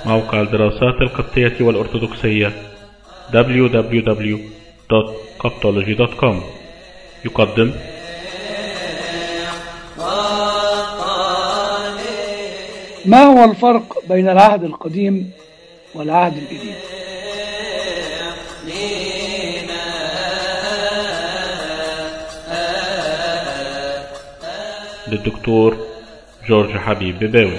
موقع الدراسات القبطية والأرثوذكسية www.coptology.com يقدم ما هو الفرق بين العهد القديم والعهد الجديد للدكتور جورج حبيب بباوي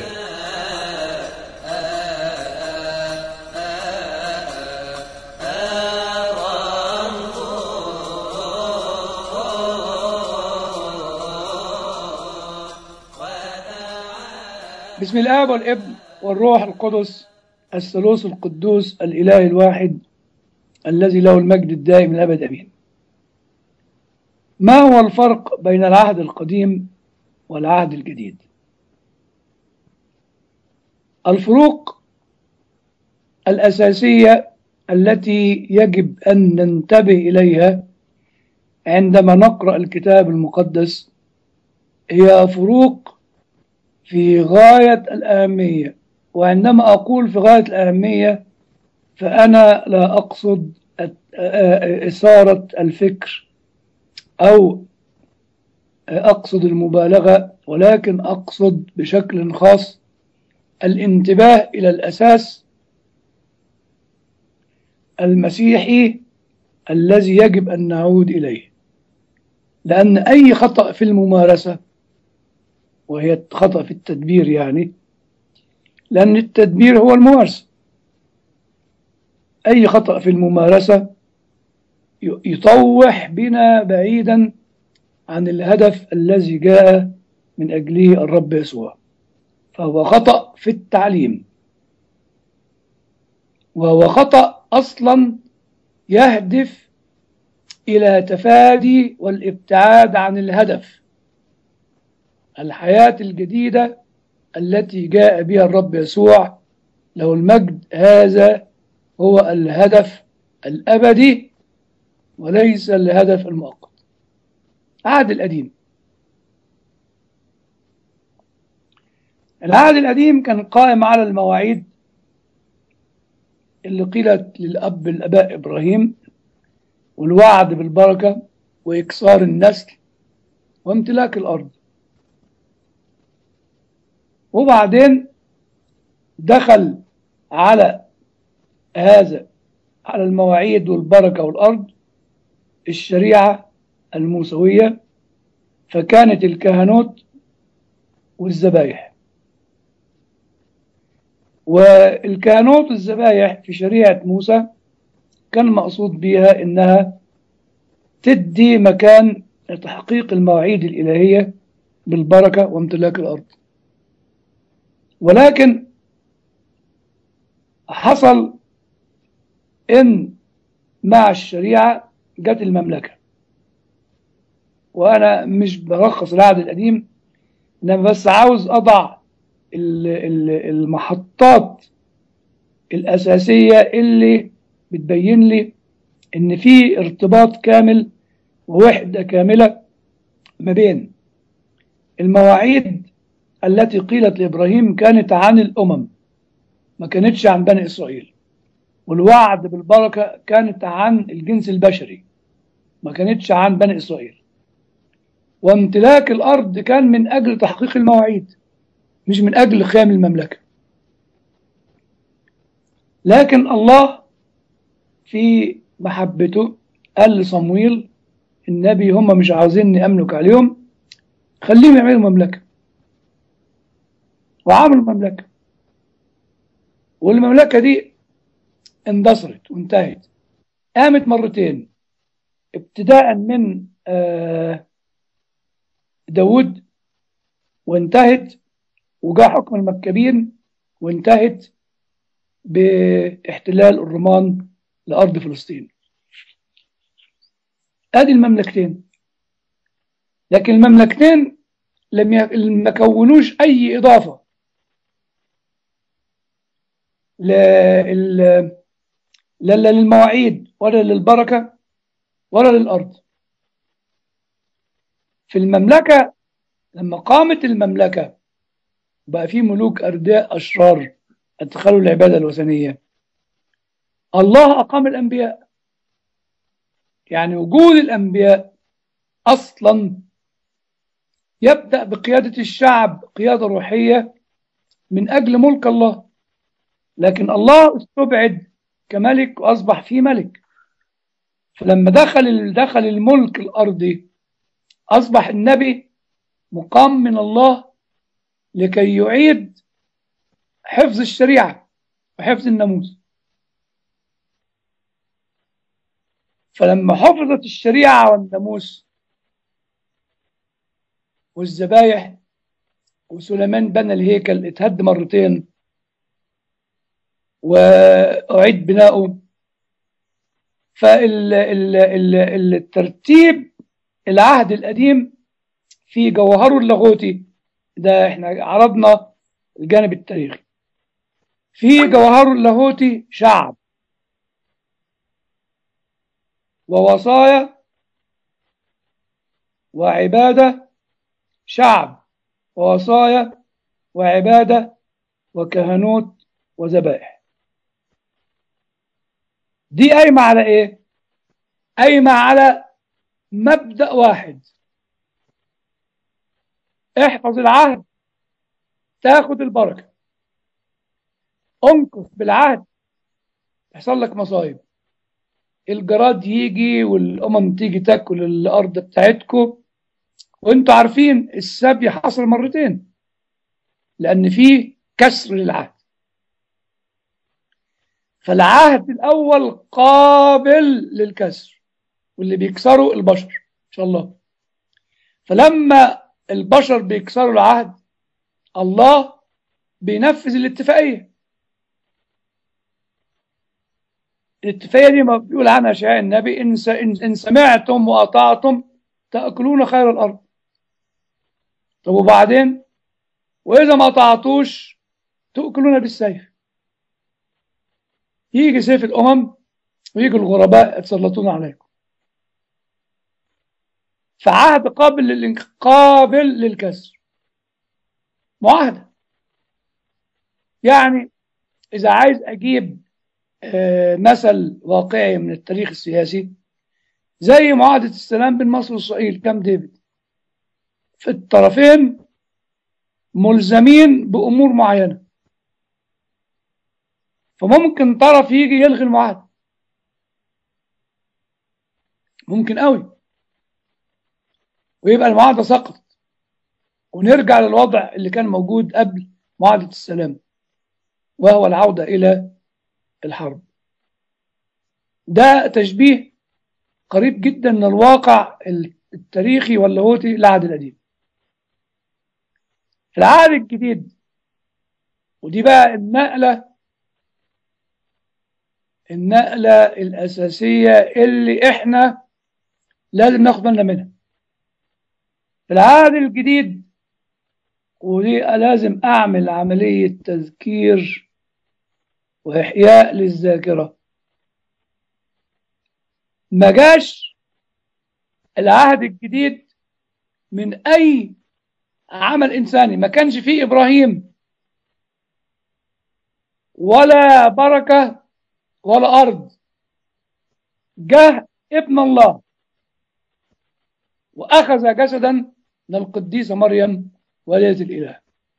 بسم الآب والابن والروح القدس الثالوث القدوس الإله الواحد الذي له المجد الدائم الأبد أمين ما هو الفرق بين العهد القديم والعهد الجديد الفروق الأساسية التي يجب أن ننتبه إليها عندما نقرأ الكتاب المقدس هي فروق في غاية الأهمية وعندما أقول في غاية الأهمية فأنا لا أقصد إثارة الفكر أو أقصد المبالغة ولكن أقصد بشكل خاص الانتباه إلى الأساس المسيحي الذي يجب أن نعود إليه لأن أي خطأ في الممارسة وهي خطأ في التدبير يعني لأن التدبير هو الممارسة أي خطأ في الممارسة يطوح بنا بعيدا عن الهدف الذي جاء من أجله الرب يسوع فهو خطأ في التعليم وهو خطأ أصلا يهدف إلى تفادي والابتعاد عن الهدف الحياة الجديدة التي جاء بها الرب يسوع له المجد هذا هو الهدف الأبدي وليس الهدف المؤقت العهد القديم العهد القديم كان قائم على المواعيد اللي قيلت للأب الأباء إبراهيم والوعد بالبركة وإكسار النسل وامتلاك الأرض وبعدين دخل على هذا على المواعيد والبركة والأرض الشريعة الموسوية فكانت الكهنوت والذبايح والكهنوت والذبايح في شريعة موسى كان مقصود بها إنها تدي مكان لتحقيق المواعيد الإلهية بالبركة وامتلاك الأرض ولكن حصل ان مع الشريعة جت المملكة وانا مش برخص العهد القديم انما بس عاوز اضع المحطات الاساسية اللي بتبين لي ان في ارتباط كامل ووحدة كاملة ما بين المواعيد التي قيلت لإبراهيم كانت عن الأمم ما كانتش عن بني إسرائيل والوعد بالبركة كانت عن الجنس البشري ما كانتش عن بني إسرائيل وامتلاك الأرض كان من أجل تحقيق المواعيد مش من أجل خيام المملكة لكن الله في محبته قال لصمويل النبي هم مش عاوزيني أملك عليهم خليهم يعملوا مملكة وعملوا مملكة والمملكة دي اندثرت وانتهت قامت مرتين ابتداء من داود وانتهت وجاء حكم المكابين وانتهت باحتلال الرومان لأرض فلسطين ادي المملكتين لكن المملكتين لم ما كونوش اي اضافه لا للمواعيد ولا للبركه ولا للارض في المملكه لما قامت المملكه بقى في ملوك ارداء اشرار ادخلوا العبادة الوثنية الله أقام الأنبياء يعني وجود الأنبياء أصلا يبدأ بقيادة الشعب قيادة روحية من أجل ملك الله لكن الله استبعد كملك وأصبح فيه ملك فلما دخل دخل الملك الأرضي أصبح النبي مقام من الله لكي يعيد حفظ الشريعة وحفظ الناموس فلما حفظت الشريعة والناموس والذبايح وسليمان بنى الهيكل اتهد مرتين وأعيد بناؤه فالترتيب العهد القديم في جوهره اللاهوتي ده احنا عرضنا الجانب التاريخي في جوهره اللاهوتي شعب ووصايا وعبادة شعب ووصايا وعبادة وكهنوت وذبائح دي قايمة على ايه؟ قايمة على مبدأ واحد احفظ العهد تاخد البركة انقص بالعهد يحصل لك مصايب الجراد يجي والأمم تيجي تاكل الأرض بتاعتكم وانتوا عارفين السبي حصل مرتين لأن فيه كسر للعهد فالعهد الأول قابل للكسر واللي بيكسره البشر إن شاء الله فلما البشر بيكسروا العهد الله بينفذ الاتفاقية الاتفاقية دي ما بيقول عنها شعاع النبي إن, إن سمعتم وأطعتم تأكلون خير الأرض طب وبعدين وإذا ما أطعتوش تأكلون بالسيف يجي سيف الأمم ويجي الغرباء يتسلطون عليكم فعهد قابل للإنك... قابل للكسر معاهدة يعني إذا عايز أجيب آه مثل واقعي من التاريخ السياسي زي معاهدة السلام بين مصر وإسرائيل كام ديفيد في الطرفين ملزمين بأمور معينة فممكن طرف يجي يلغي المعاهدة ممكن قوي ويبقى المعاهدة سقطت ونرجع للوضع اللي كان موجود قبل معاهدة السلام وهو العودة إلى الحرب ده تشبيه قريب جدا من الواقع التاريخي واللاهوتي للعهد القديم في العهد الجديد ودي بقى النقلة النقلة الأساسية اللي إحنا لازم ناخد بالنا منها في العهد الجديد ودي لازم أعمل عملية تذكير وإحياء للذاكرة ما جاش العهد الجديد من أي عمل إنساني ما كانش فيه إبراهيم ولا بركة ولا أرض جاء ابن الله وأخذ جسدا من القديسة مريم ولية الإله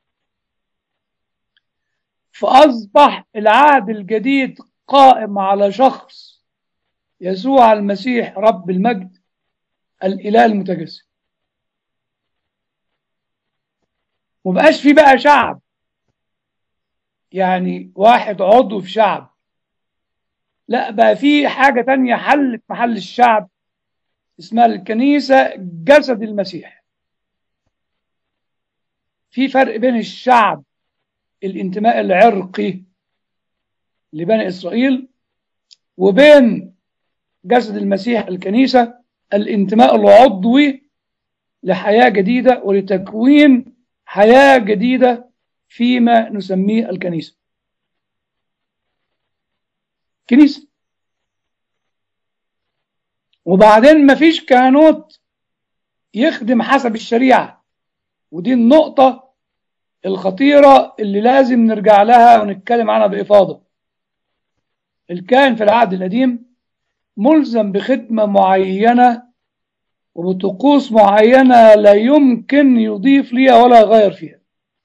فأصبح العهد الجديد قائم على شخص يسوع المسيح رب المجد الإله المتجسد ومبقاش في بقى شعب يعني واحد عضو في شعب لا بقى في حاجة تانية حلت محل الشعب اسمها الكنيسة جسد المسيح في فرق بين الشعب الانتماء العرقي لبني إسرائيل وبين جسد المسيح الكنيسة الانتماء العضوي لحياة جديدة ولتكوين حياة جديدة فيما نسميه الكنيسة كنيسة وبعدين مفيش كهنوت يخدم حسب الشريعة ودي النقطة الخطيرة اللي لازم نرجع لها ونتكلم عنها بإفاضة الكائن في العهد القديم ملزم بخدمة معينة وبطقوس معينة لا يمكن يضيف ليها ولا يغير فيها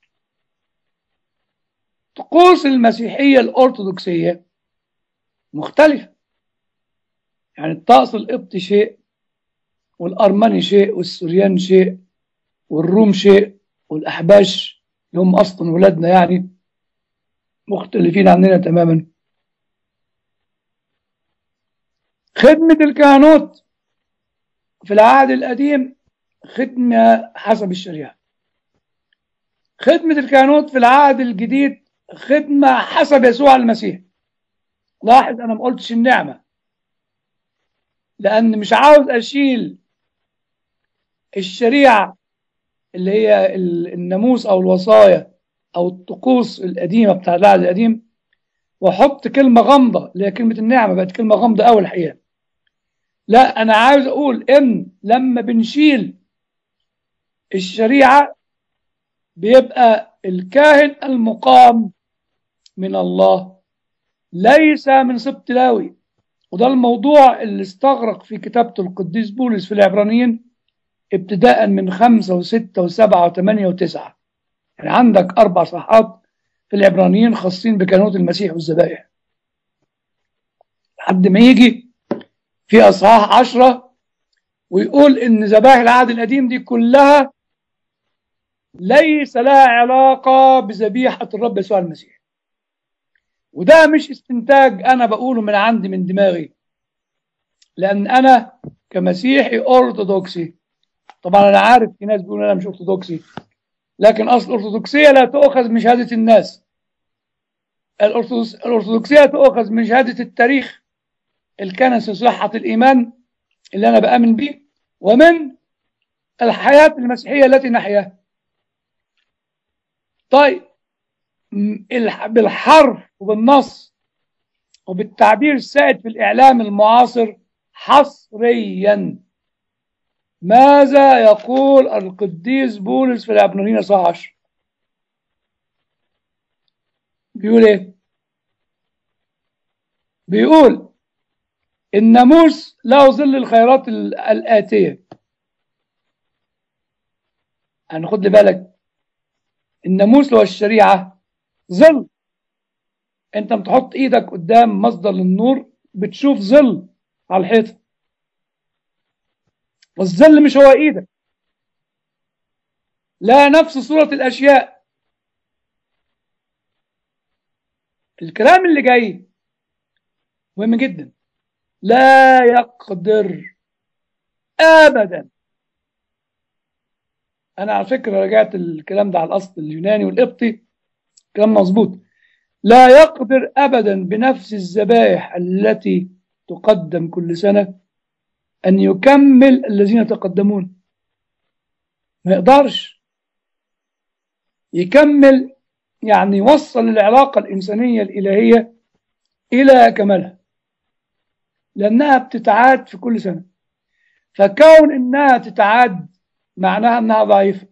طقوس المسيحية الأرثوذكسية مختلفة يعني الطقس القبطي شيء والأرمني شيء والسوريان شيء والروم شيء والأحباش اللي هم أصلا ولادنا يعني مختلفين عننا تماما خدمة الكهنوت في العهد القديم خدمة حسب الشريعة خدمة الكهنوت في العهد الجديد خدمة حسب يسوع المسيح لاحظ أنا ما قلتش النعمة لأن مش عاوز أشيل الشريعة اللي هي الناموس أو الوصايا أو الطقوس القديمة بتاع العهد القديم وأحط كلمة غامضة اللي هي كلمة النعمة بقت كلمة غامضة أوي الحقيقة لا أنا عاوز أقول إن لما بنشيل الشريعة بيبقى الكاهن المقام من الله ليس من سبط لاوي وده الموضوع اللي استغرق في كتابته القديس بولس في العبرانيين ابتداء من خمسة وستة وسبعة وثمانية وتسعة يعني عندك أربع صفحات في العبرانيين خاصين بكهنوت المسيح والذبائح لحد ما يجي في أصحاح عشرة ويقول إن ذبائح العهد القديم دي كلها ليس لها علاقة بذبيحة الرب يسوع المسيح وده مش استنتاج أنا بقوله من عندي من دماغي لأن أنا كمسيحي أرثوذكسي طبعا أنا عارف في ناس بيقولوا أنا مش أرثوذكسي لكن أصل الأرثوذكسية لا تؤخذ من شهادة الناس الأرثوذكسية تؤخذ من شهادة التاريخ الكنسي صحة الإيمان اللي أنا بآمن به ومن الحياة المسيحية التي نحياها طيب بالحرف وبالنص وبالتعبير السائد في الإعلام المعاصر حصريا ماذا يقول القديس بولس في العبرانيين 19 بيقول ايه بيقول الناموس له ظل الخيرات الآتية يعني خد لي بالك الناموس هو الشريعة ظل انت بتحط ايدك قدام مصدر للنور بتشوف ظل على الحيطة والظل مش هو ايدك لا نفس صورة الأشياء الكلام اللي جاي مهم جدا لا يقدر ابدا انا على فكره رجعت الكلام ده على الاصل اليوناني والقبطي كلام مظبوط لا يقدر ابدا بنفس الذبائح التي تقدم كل سنه ان يكمل الذين يتقدمون ما يقدرش يكمل يعني يوصل العلاقه الانسانيه الالهيه الى كمالها لأنها بتتعاد في كل سنة فكون إنها تتعاد معناها إنها ضعيفة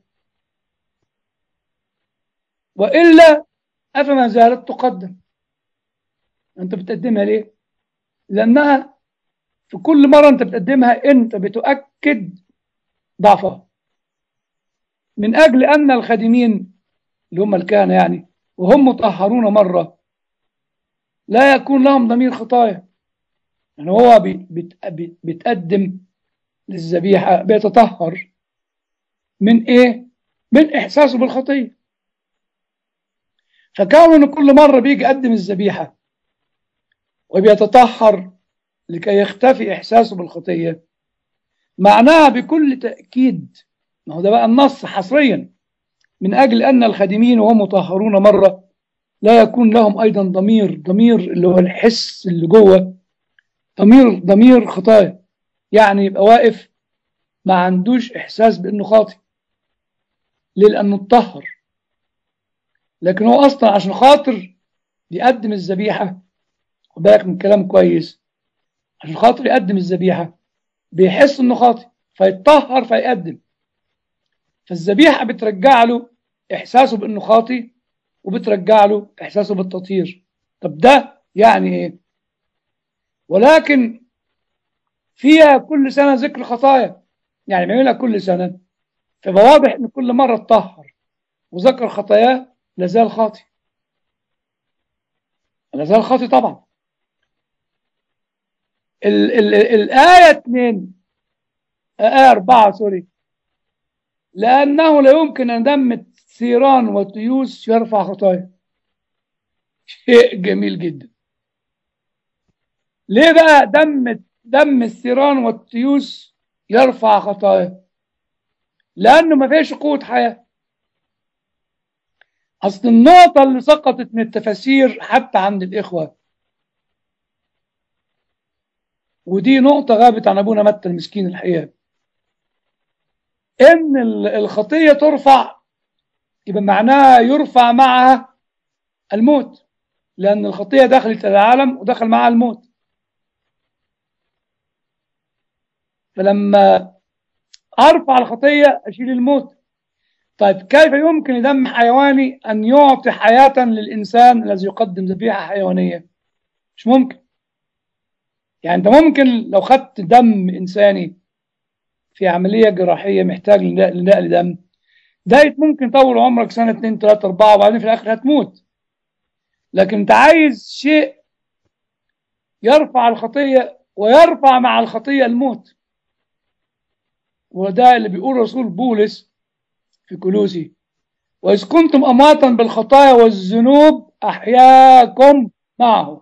وإلا أفما زالت تقدم أنت بتقدمها ليه؟ لأنها في كل مرة أنت بتقدمها أنت بتؤكد ضعفها من أجل أن الخادمين اللي هم الكهنة يعني وهم مطهرون مرة لا يكون لهم ضمير خطايا يعني هو بيتقدم للذبيحة بيتطهر من ايه من احساسه بالخطية فكون ان كل مرة بيجي يقدم الذبيحة وبيتطهر لكي يختفي احساسه بالخطية معناها بكل تأكيد ما هو ده بقى النص حصريا من اجل ان الخادمين وهم مطهرون مرة لا يكون لهم ايضا ضمير ضمير اللي هو الحس اللي جوه ضمير ضمير خطايا يعني يبقى واقف ما عندوش احساس بانه خاطئ ليه لانه اتطهر لكن هو اصلا عشان خاطر يقدم الذبيحه خد بالك من كلام كويس عشان خاطر يقدم الذبيحه بيحس انه خاطئ فيتطهر فيقدم فالذبيحه بترجع له إحساسه بأنه خاطي وبترجع له إحساسه بالتطهير طب ده يعني إيه ولكن فيها كل سنة ذكر خطايا يعني بيعملها كل سنة فيبقى واضح إن كل مرة اتطهر وذكر خطاياه لازال خاطي لازال خاطي طبعا ال ال الآية 2 آية 4 سوري لأنه لا يمكن أن دم ثيران وتيوس يرفع خطايا شيء جميل جدا ليه بقى دم دم الثيران والتيوس يرفع خطايا لأنه ما فيش قوة حياة أصل النقطة اللي سقطت من التفاسير حتى عند الإخوة ودي نقطة غابت عن أبونا متى المسكين الحقيقة إن الخطية ترفع يبقى معناها يرفع معها الموت لأن الخطية دخلت العالم ودخل معها الموت فلما أرفع الخطية أشيل الموت طيب كيف يمكن دم حيواني أن يعطي حياة للإنسان الذي يقدم ذبيحة حيوانية مش ممكن يعني أنت ممكن لو خدت دم إنساني في عملية جراحية محتاج لنقل دم ده ممكن يطول عمرك سنة اتنين تلاتة أربعة وبعدين في الآخر هتموت لكن أنت عايز شيء يرفع الخطية ويرفع مع الخطية الموت وده اللي بيقول رسول بولس في كلوسي وإذ كنتم أمواتا بالخطايا والذنوب أحياكم معه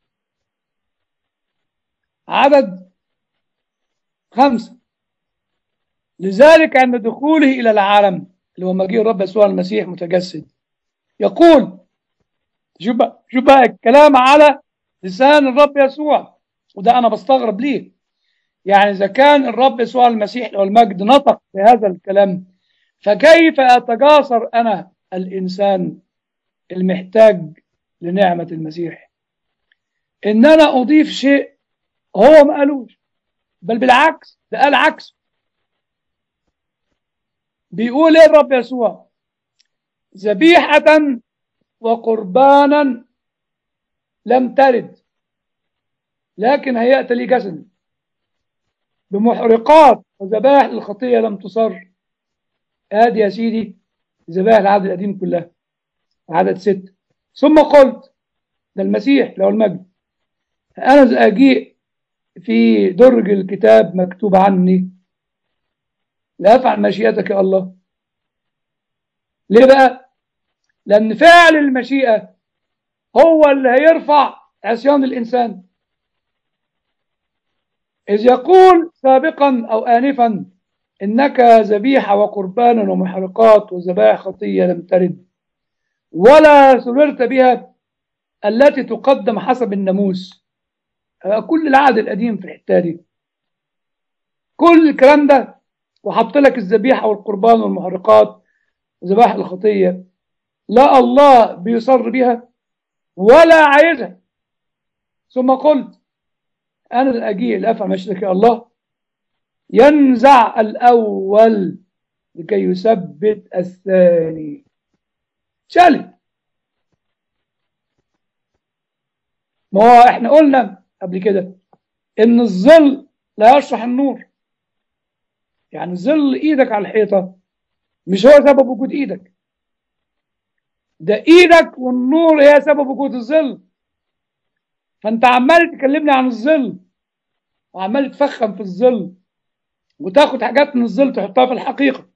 عدد خمسة لذلك عند دخوله إلى العالم اللي هو مجيء الرب يسوع المسيح متجسد يقول شوف بقى شوف بقى الكلام على لسان الرب يسوع وده أنا بستغرب ليه يعني إذا كان الرب يسوع المسيح له المجد نطق بهذا الكلام فكيف أتجاسر أنا الإنسان المحتاج لنعمة المسيح إن أنا أضيف شيء هو ما قالوش بل بالعكس ده قال عكس بيقول ايه الرب يسوع ذبيحة وقربانا لم ترد لكن هيأت لي جسد بمحرقات وذبائح للخطية لم تصر ادي يا سيدي ذبائح العهد القديم كلها عدد ست ثم قلت ده المسيح له المجد أنا أجيء في درج الكتاب مكتوب عني لا أفعل مشيئتك يا الله ليه بقى لأن فعل المشيئة هو اللي هيرفع عصيان الإنسان إذ يقول سابقا أو آنفا إنك ذبيحة وقربانا ومحرقات وذبائح خطية لم ترد ولا سررت بها التي تقدم حسب الناموس كل العهد القديم في الحته دي كل الكلام ده وحط لك الذبيحه والقربان والمحرقات وذبائح الخطيه لا الله بيصر بها ولا عايزها ثم قلت انا اجيء لافعل مشيئتك يا الله ينزع الاول لكي يثبت الثاني شالت ما هو احنا قلنا قبل كده ان الظل لا يشرح النور يعني ظل ايدك على الحيطه مش هو سبب وجود ايدك ده ايدك والنور هي سبب وجود الظل فانت عمال تكلمني عن الظل وعمال تفخم في الظل وتاخد حاجات من الظل تحطها في الحقيقه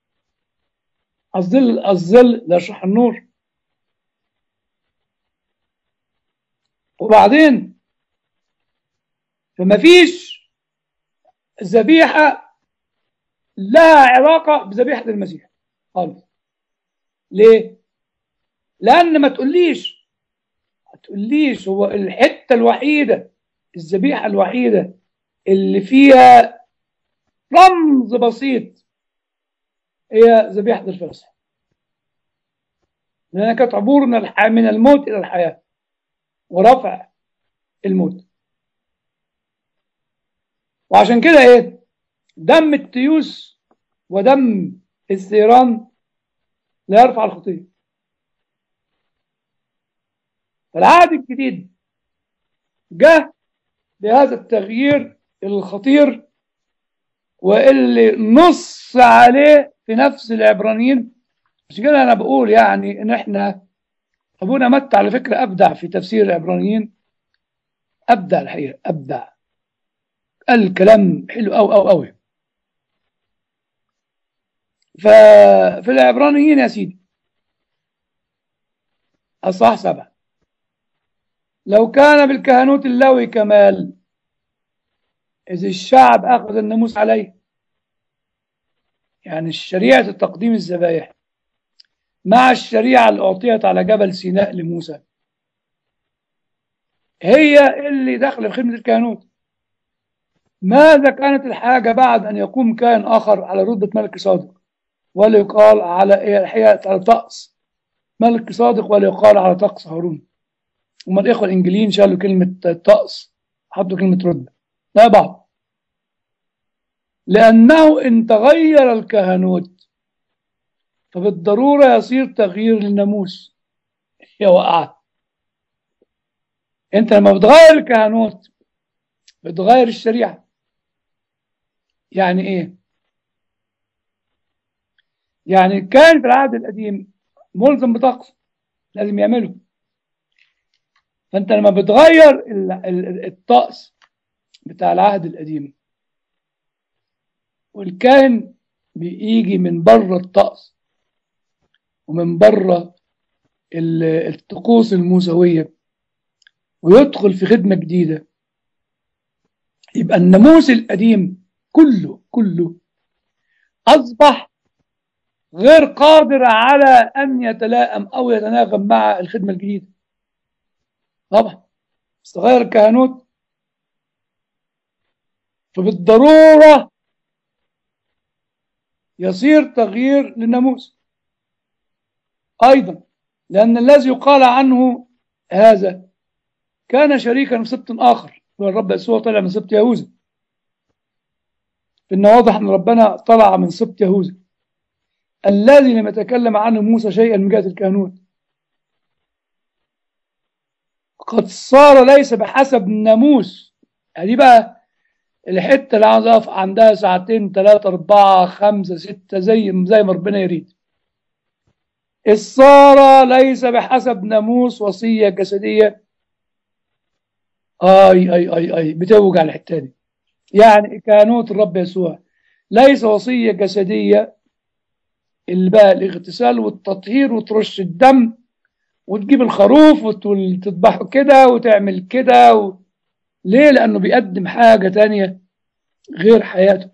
الظل الظل لا يشرح النور وبعدين فما فيش ذبيحة لها علاقة بذبيحة المسيح خالص ليه؟ لأن ما تقوليش ما تقوليش هو الحتة الوحيدة الذبيحة الوحيدة اللي فيها رمز بسيط هي ذبيحة الفصح لأنها كانت عبور من الموت إلى الحياة ورفع الموت وعشان كده ايه دم التيوس ودم الثيران لا يرفع الخطيه فالعهد الجديد جاء بهذا التغيير الخطير واللي نص عليه في نفس العبرانيين مش كده انا بقول يعني ان احنا ابونا متى على فكره ابدع في تفسير العبرانيين ابدع الحقيقه ابدع قال الكلام حلو قوي قوي قوي ففي العبرانيين يا سيدي اصح سبعه لو كان بالكهنوت اللوي كمال إذ الشعب أخذ الناموس عليه يعني الشريعة تقديم الذبائح مع الشريعة اللي أعطيت على جبل سيناء لموسى هي اللي داخله في خدمة الكهنوت ماذا كانت الحاجة بعد أن يقوم كائن آخر على رتبة ملك صادق ولا يقال على الحقيقة على طقس ملك صادق ولا يقال على طقس هارون هم الإخوة الإنجليين شالوا كلمة طقس حطوا كلمة رتبة لا بعض لأنه إن تغير الكهنوت فبالضرورة يصير تغيير للناموس هي وقعت أنت لما بتغير الكهنوت بتغير الشريعة يعني إيه؟ يعني كان في العهد القديم ملزم بطقس لازم يعمله فأنت لما بتغير الطقس بتاع العهد القديم والكاهن بيجي من بره الطقس ومن بره الطقوس الموسوية ويدخل في خدمة جديدة يبقى الناموس القديم كله كله أصبح غير قادر على أن يتلائم أو يتناغم مع الخدمة الجديدة طبعا بس تغير الكهنوت فبالضرورة يصير تغيير للناموس أيضا لأن الذي يقال عنه هذا كان شريكا في سبط آخر هو الرب يسوع طلع من سبط يهوذا إن واضح أن ربنا طلع من سبط يهوذا الذي لم يتكلم عنه موسى شيئا من جهة الكهنوت قد صار ليس بحسب الناموس هذه بقى الحته اللي عاوز اقف عندها ساعتين ثلاثة أربعة خمسة ستة زي زي ما ربنا يريد. الصار ليس بحسب ناموس وصية جسدية. اي اي اي اي بتوجع الحته دي. يعني كانوت الرب يسوع ليس وصية جسدية اللي بقى الاغتسال والتطهير وترش الدم وتجيب الخروف وتذبحه كده وتعمل كده و... ليه؟ لأنه بيقدم حاجة تانية غير حياته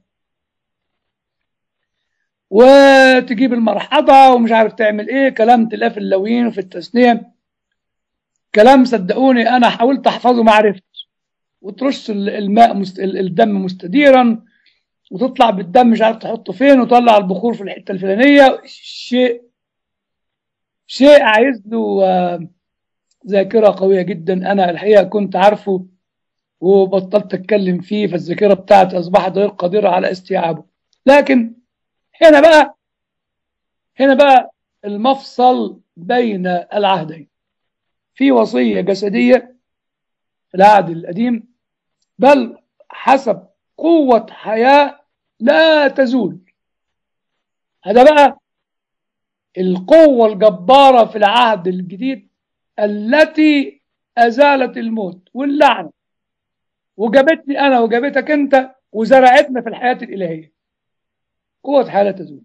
وتجيب المرحضة ومش عارف تعمل ايه كلام تلاقيه في اللوين وفي التثنية كلام صدقوني أنا حاولت أحفظه ما عرفتش وترش الماء مست... الدم مستديرا وتطلع بالدم مش عارف تحطه فين وتطلع البخور في الحتة الفلانية شيء شيء عايز له ذاكرة قوية جدا أنا الحقيقة كنت عارفه وبطلت اتكلم فيه فالذاكره بتاعتي اصبحت غير قادره على استيعابه لكن هنا بقى هنا بقى المفصل بين العهدين في وصيه جسديه في العهد القديم بل حسب قوه حياه لا تزول هذا بقى القوه الجباره في العهد الجديد التي ازالت الموت واللعنه وجابتني انا وجابتك انت وزرعتنا في الحياه الالهيه قوه حياه لا تزول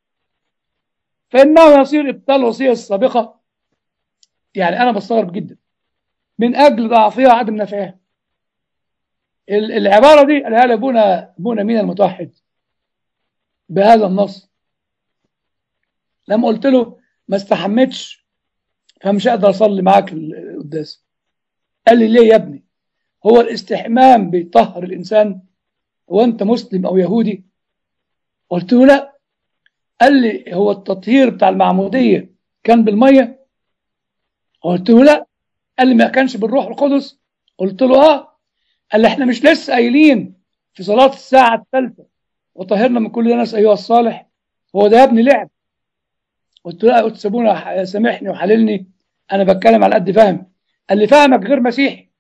فانه يصير ابطال الوصيه السابقه يعني انا بستغرب جدا من اجل ضعفها وعدم نفعها العباره دي قالها لي ابونا ابونا مين المتوحد بهذا النص لما قلت له ما استحمتش فمش هقدر اصلي معاك القداس قال لي ليه يا ابني هو الاستحمام بيطهر الإنسان هو أنت مسلم أو يهودي قلت له لا قال لي هو التطهير بتاع المعمودية كان بالمية قلت له لا قال لي ما كانش بالروح القدس قلت له اه قال لي احنا مش لسه قايلين في صلاة الساعة الثالثة وطهرنا من كل ناس أيها الصالح هو ده يا ابني لعب قلت له قلت سابونا سامحني وحللني انا بتكلم على قد فهمي قال لي فهمك غير مسيحي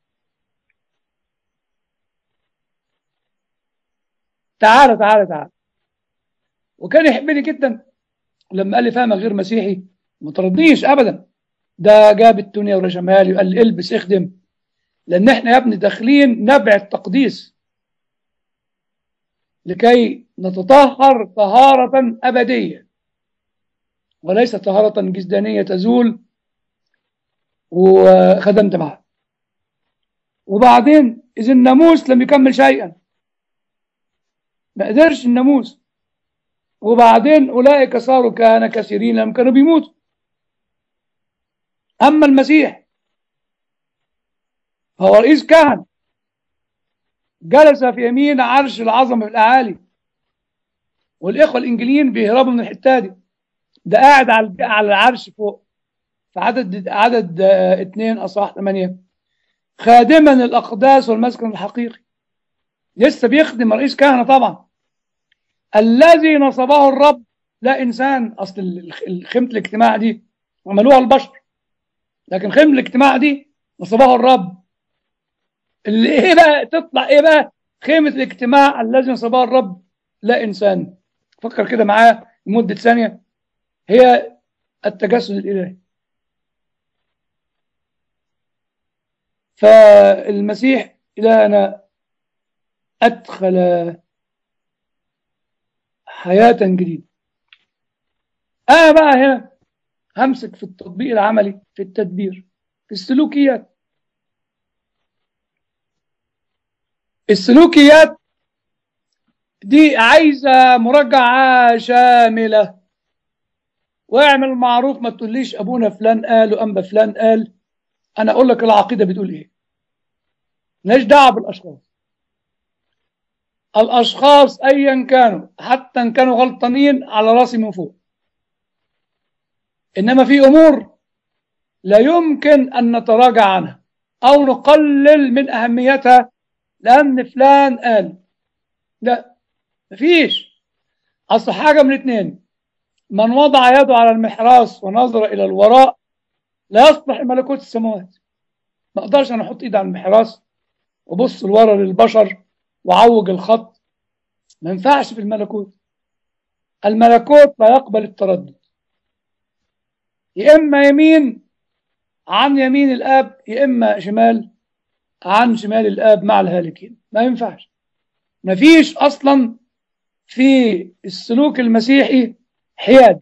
تعالى تعالى تعالى وكان يحبني جدا ولما قال لي فهمك غير مسيحي ما طردنيش ابدا ده جاب الدنيا ورجمها لي وقال لي البس اخدم لان احنا يا ابني داخلين نبع التقديس لكي نتطهر طهارة أبدية وليس طهارة جسدانية تزول وخدمت معها وبعدين إذا الناموس لم يكمل شيئا ما قدرش الناموس وبعدين أولئك صاروا كهنة كثيرين لم كانوا بيموتوا أما المسيح فهو رئيس كهنة جلس في يمين عرش العظمة في الأعالي والإخوة الإنجليين بيهربوا من الحتة دي ده قاعد على على العرش فوق في عدد عدد آه، اثنين أصح ثمانية خادما الأقداس والمسكن الحقيقي لسه بيخدم رئيس كهنة طبعا الذي نصبه الرب لا إنسان أصل ال- خيمة الاجتماع دي عملوها البشر لكن خيمة الاجتماع دي نصبها الرب اللي ايه بقى تطلع ايه بقى خيمة الاجتماع الذي نصبها الرب لا انسان فكر كده معاه لمدة ثانية هي التجسد الالهي فالمسيح الهنا ادخل حياة جديدة انا بقى هنا همسك في التطبيق العملي في التدبير في السلوكيات السلوكيات دي عايزة مراجعة شاملة واعمل معروف ما تقوليش أبونا فلان قال وأنبا فلان قال أنا أقول لك العقيدة بتقول إيه مالناش دعوة بالأشخاص الأشخاص أيا كانوا حتى إن كانوا غلطانين على راسي من فوق إنما في أمور لا يمكن أن نتراجع عنها أو نقلل من أهميتها لأن فلان قال لا مفيش أصل حاجة من اتنين من وضع يده على المحراس ونظر إلى الوراء لا يصلح لملكوت السماوات ما أقدرش أنا أحط إيدي على المحراس وبص لورا للبشر وعوج الخط ما ينفعش في الملكوت الملكوت لا يقبل التردد يا إما يمين عن يمين الآب يا إما شمال عن شمال الآب مع الهالكين ما ينفعش ما فيش أصلا في السلوك المسيحي حياد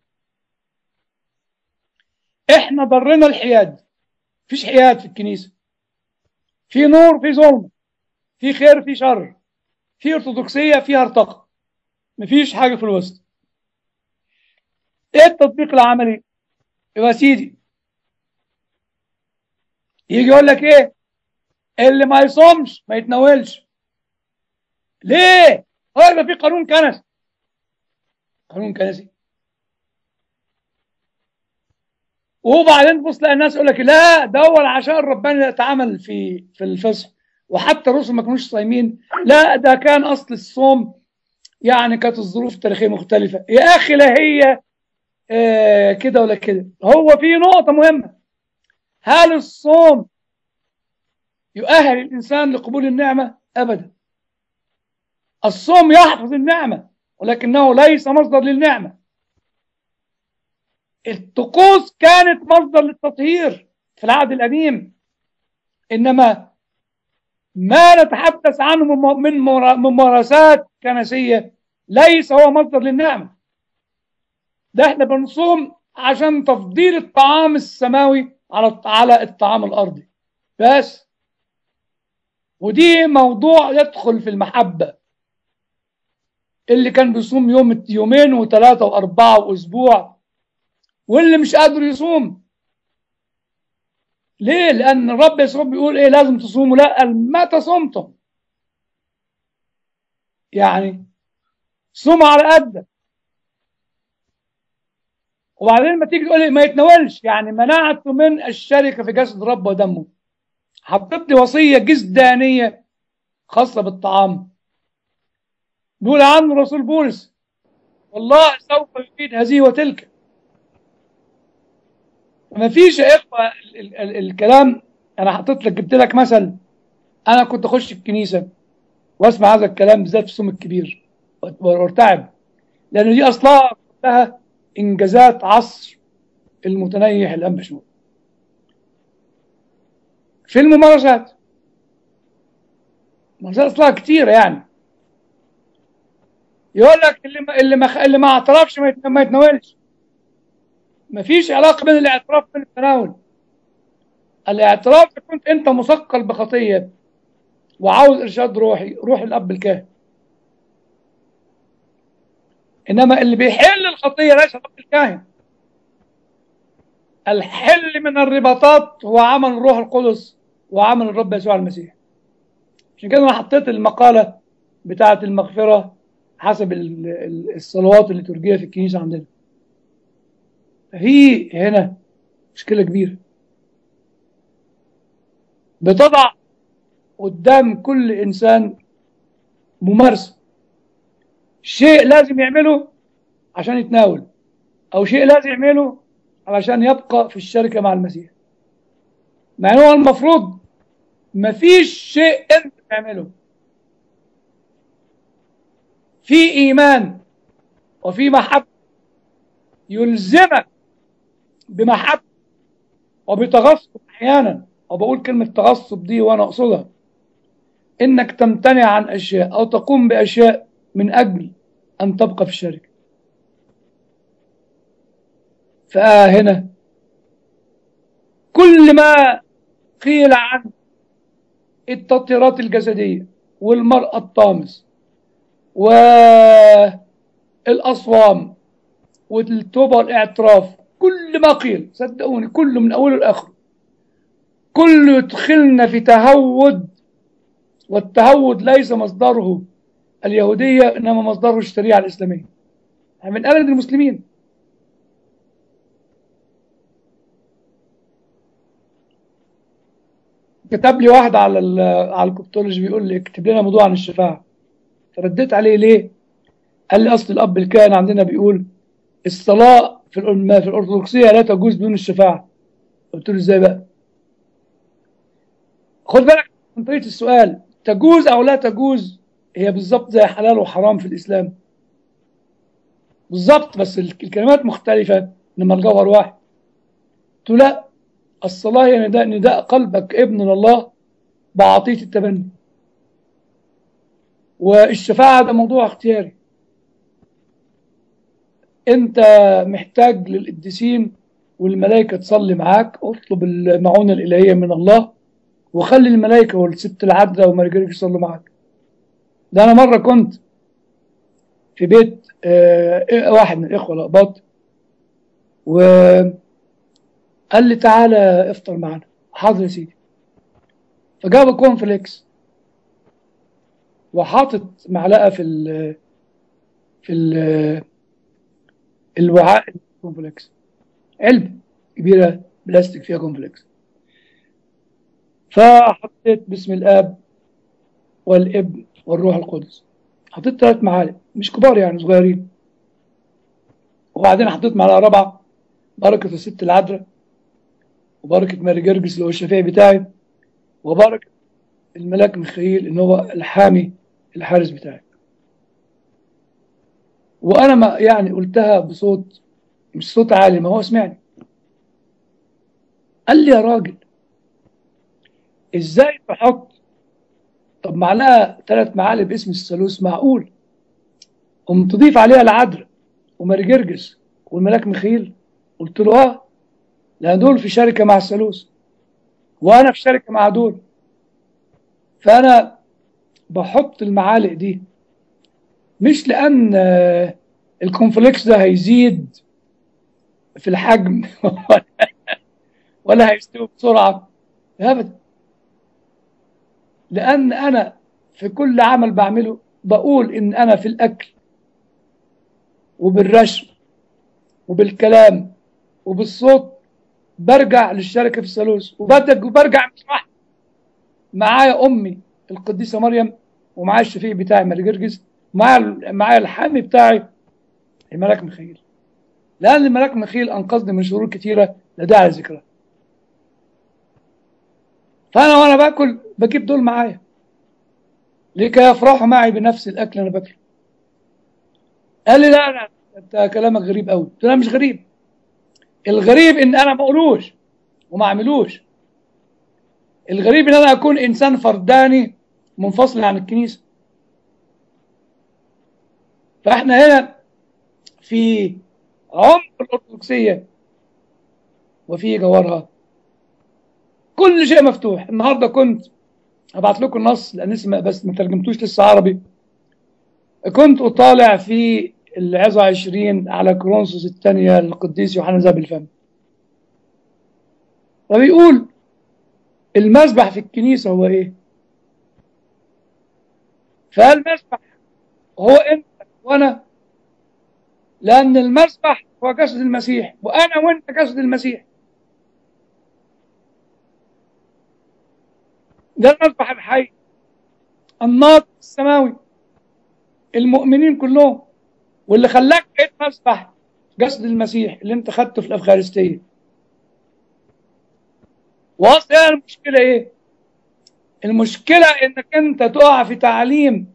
احنا ضرنا الحياد فيش حياد في الكنيسة في نور في ظلم في خير في شر في ارثوذكسية في هرطقة مفيش حاجة في الوسط ايه التطبيق العملي يبقى سيدي يجي يقول لك ايه اللي ما يصومش ما يتناولش ليه هو يبقى في قانون كنسي قانون كنسي وبعدين تبص تلاقي الناس يقول لك لا ده هو عشان ربنا يتعامل في في الفصح وحتى الرسل ما كانوش صايمين لا ده كان اصل الصوم يعني كانت الظروف التاريخيه مختلفه يا اخي لا هي آه كده ولا كده هو في نقطه مهمه هل الصوم يؤهل الانسان لقبول النعمه ابدا الصوم يحفظ النعمه ولكنه ليس مصدر للنعمه الطقوس كانت مصدر للتطهير في العهد القديم انما ما نتحدث عنه من ممارسات كنسيه ليس هو مصدر للنعمه ده احنا بنصوم عشان تفضيل الطعام السماوي على على الطعام الارضي بس ودي موضوع يدخل في المحبه اللي كان بيصوم يوم يومين وثلاثه واربعه واسبوع واللي مش قادر يصوم ليه لان الرب يسوع بيقول ايه لازم تصوموا لا قال متى صمتم يعني صوم على قدك وبعدين ما تيجي تقول لي ما يتناولش يعني منعته من الشركه في جسد الرب ودمه حطيت لي وصيه جسدانيه خاصه بالطعام بيقول عنه رسول بولس والله سوف يفيد هذه وتلك ما فيش يا اخوه ال- ال- ال- الكلام انا حطيت لك جبت لك مثل انا كنت اخش الكنيسه واسمع هذا الكلام بالذات في الصوم الكبير وارتعب لان دي اصلها كلها انجازات عصر المتنيح الانبا شنود في الممارسات الممارسات اصلها كتيره يعني يقول لك اللي ما اللي ما اللي ما اعترفش ما يت- ما يتناولش ما فيش علاقه بين الاعتراف وبين التناول الاعتراف إذا كنت انت مثقل بخطيه وعاوز ارشاد روحي روح الاب الكاهن انما اللي بيحل الخطيه ليس الاب الكاهن الحل من الرباطات هو عمل الروح القدس وعمل الرب يسوع المسيح عشان كده انا حطيت المقاله بتاعه المغفره حسب ال- ال- الصلوات اللي ترجيها في الكنيسه عندنا في هنا مشكله كبيره بتضع قدام كل انسان ممارسه شيء لازم يعمله عشان يتناول او شيء لازم يعمله علشان يبقى في الشركه مع المسيح مع ان هو المفروض مفيش شيء انت تعمله في ايمان وفي محبه يلزمك بمحبه وبتغصب احيانا وبقول كلمه تغصب دي وانا اقصدها انك تمتنع عن اشياء او تقوم باشياء من اجل ان تبقى في الشركه فهنا كل ما قيل عن التطهيرات الجسديه والمراه الطامس والاصوام والتوبه والاعتراف كل ما قيل صدقوني كله من اوله لاخره كله يدخلنا في تهود والتهود ليس مصدره اليهوديه انما مصدره الشريعه الاسلاميه احنا بنقلد المسلمين كتب لي واحد على ال على الكوبتولوجي بيقول لي اكتب لنا موضوع عن الشفاعه فرديت عليه ليه؟ قال لي اصل الاب الكاهن عندنا بيقول الصلاه في الأم- في الارثوذكسيه لا تجوز بدون الشفاعه قلت له ازاي بقى؟ خد بالك من طريقه السؤال تجوز او لا تجوز هي بالظبط زي حلال وحرام في الاسلام بالظبط بس ال- الكلمات مختلفه انما الجوهر واحد قلت له لا الصلاه هي نداء نداء قلبك ابن لله بعطيه التبني والشفاعه ده موضوع اختياري انت محتاج للقديسين والملائكه تصلي معاك اطلب المعونه الالهيه من الله وخلي الملائكه والست العذراء ومرجريك يصلوا معاك ده انا مره كنت في بيت آه، واحد من الاخوه الاقباط وقال لي تعالى افطر معانا حاضر يا سيدي فجاب كورن فليكس وحاطط معلقه في ال في ال الوعاء الكونفليكس علبه كبيره بلاستيك فيها كونفليكس فحطيت باسم الاب والابن والروح القدس حطيت ثلاث معالق مش كبار يعني صغيرين وبعدين حطيت معلقه رابعه بركه الست العذراء وبركه ماري جرجس اللي هو الشفيع بتاعي وبركه الملاك ميخائيل ان هو الحامي الحارس بتاعي وانا ما يعني قلتها بصوت مش صوت عالي ما هو سمعني قال لي يا راجل ازاي تحط طب معلقه ثلاث معالق باسم الثالوث معقول قمت تضيف عليها العذراء وماري جرجس والملاك ميخائيل قلت له اه لان دول في شركه مع الثالوث وانا في شركه مع دول فانا بحط المعالق دي مش لان آه، الكونفليكس ده هيزيد في الحجم ولا هيستوي بسرعه ابدا لان انا في كل عمل بعمله بقول ان انا في الاكل وبالرشم وبالكلام وبالصوت برجع للشركه في الثالوث وبدك وبرجع مش واحد معايا امي القديسه مريم ومعايا الشفيع بتاعي ماري جرجس معايا معايا الحامي بتاعي الملاك ميخائيل لان الملاك ميخائيل انقذني من شرور كتيره لا داعي لذكرها فانا وانا باكل بجيب دول معايا لكي يفرحوا معي بنفس الاكل اللي انا باكله قال لي لا لا انت كلامك غريب قوي قلت له لا مش غريب الغريب ان انا ما اقولوش وما اعملوش الغريب ان انا اكون انسان فرداني منفصل عن الكنيسه فاحنا هنا في عمق الارثوذكسيه وفي جوهرها كل شيء مفتوح النهارده كنت هبعت لكم النص لان لسه بس ما ترجمتوش لسه عربي كنت اطالع في العظة 20 على كرونسوس الثانية للقديس يوحنا ذهب الفم فبيقول المسبح في الكنيسة هو ايه فالمسبح هو انت وانا لان المسبح هو جسد المسيح وانا وانت جسد المسيح ده المسبح الحي الناطق السماوي المؤمنين كلهم واللي خلاك بقيت مسبح جسد المسيح اللي انت خدته في الافخارستيه واصل المشكله ايه المشكله انك انت تقع في تعليم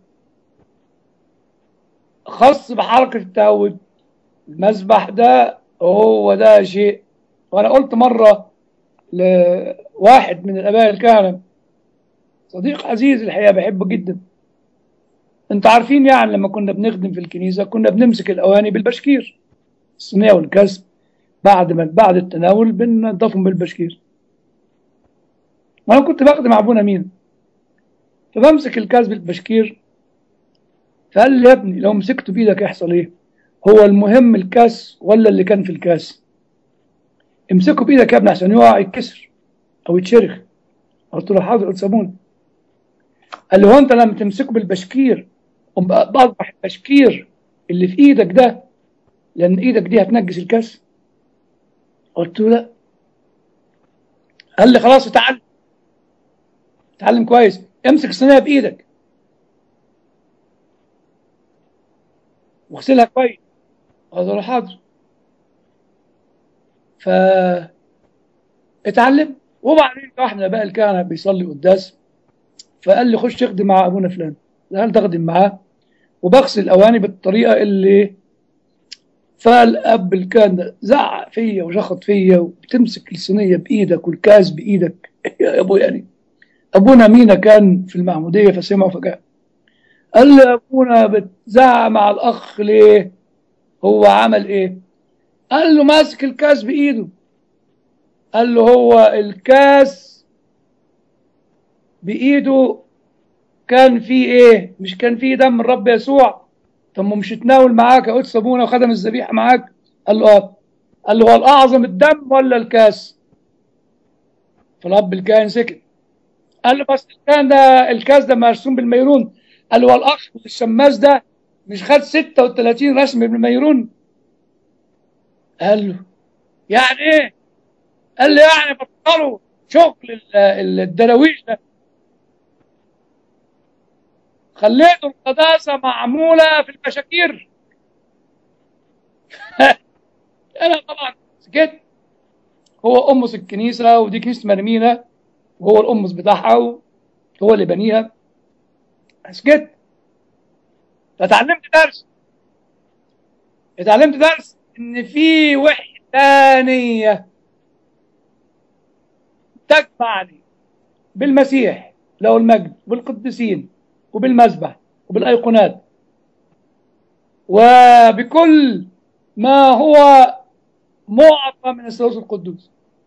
خاص بحركه التهود المسبح ده هو ده شيء وانا قلت مره لواحد من الاباء الكهنه صديق عزيز الحقيقه بحبه جدا انت عارفين يعني لما كنا بنخدم في الكنيسه كنا بنمسك الاواني بالبشكير الصينيه والكسب بعد ما بعد التناول بننضفهم بالبشكير وانا كنت بخدم ابونا مين فبمسك الكاس بالبشكير فقال لي يا ابني لو مسكته بايدك يحصل ايه هو المهم الكاس ولا اللي كان في الكاس امسكه بايدك يا ابني عشان يقع يتكسر او يتشرخ قلت له حاضر قلت سابوني قال لي هو انت لما تمسكه بالبشكير بصبح البشكير اللي في ايدك ده لان ايدك دي هتنجس الكاس قلت له لا قال لي خلاص اتعلم اتعلم كويس امسك الصينيه بايدك واغسلها كويس قلت له حاضر ف اتعلم وبعدين واحد من اباء الكهنه بيصلي قداس فقال لي خش اخدم مع ابونا فلان قال تخدم معاه وبغسل الاواني بالطريقه اللي فالاب الكان زعق فيا وشخط فيا وبتمسك الصينيه بايدك والكاس بايدك يا ابو يعني ابونا مينا كان في المعموديه فسمعه فجاء قال له ابونا بتزعق مع الاخ ليه هو عمل ايه قال له ماسك الكاس بايده قال له هو الكاس بايده كان فيه ايه مش كان فيه دم الرب يسوع طب ما مش تناول معاك يا قدس ابونا وخدم الذبيحه معاك قال له اه قال له هو الاعظم الدم ولا الكاس فالاب الكاهن سكت قال له بس الكاهن ده الكاس ده مرسوم بالميرون قال له هو الاخ الشماس ده مش خد 36 رسم بالميرون قال له يعني ايه قال لي يعني بطلوا شغل الدراويش ده خليتوا القداسة معمولة في البشاكير أنا طبعا سكت هو أمس الكنيسة ودي كنيسة مرمينة وهو الأمس بتاعها هو اللي بنيها سكت فتعلمت درس اتعلمت درس إن في وحدانية تجمعني بالمسيح له المجد بالقديسين وبالمذبح وبالايقونات وبكل ما هو معطى من الثالوث القدوس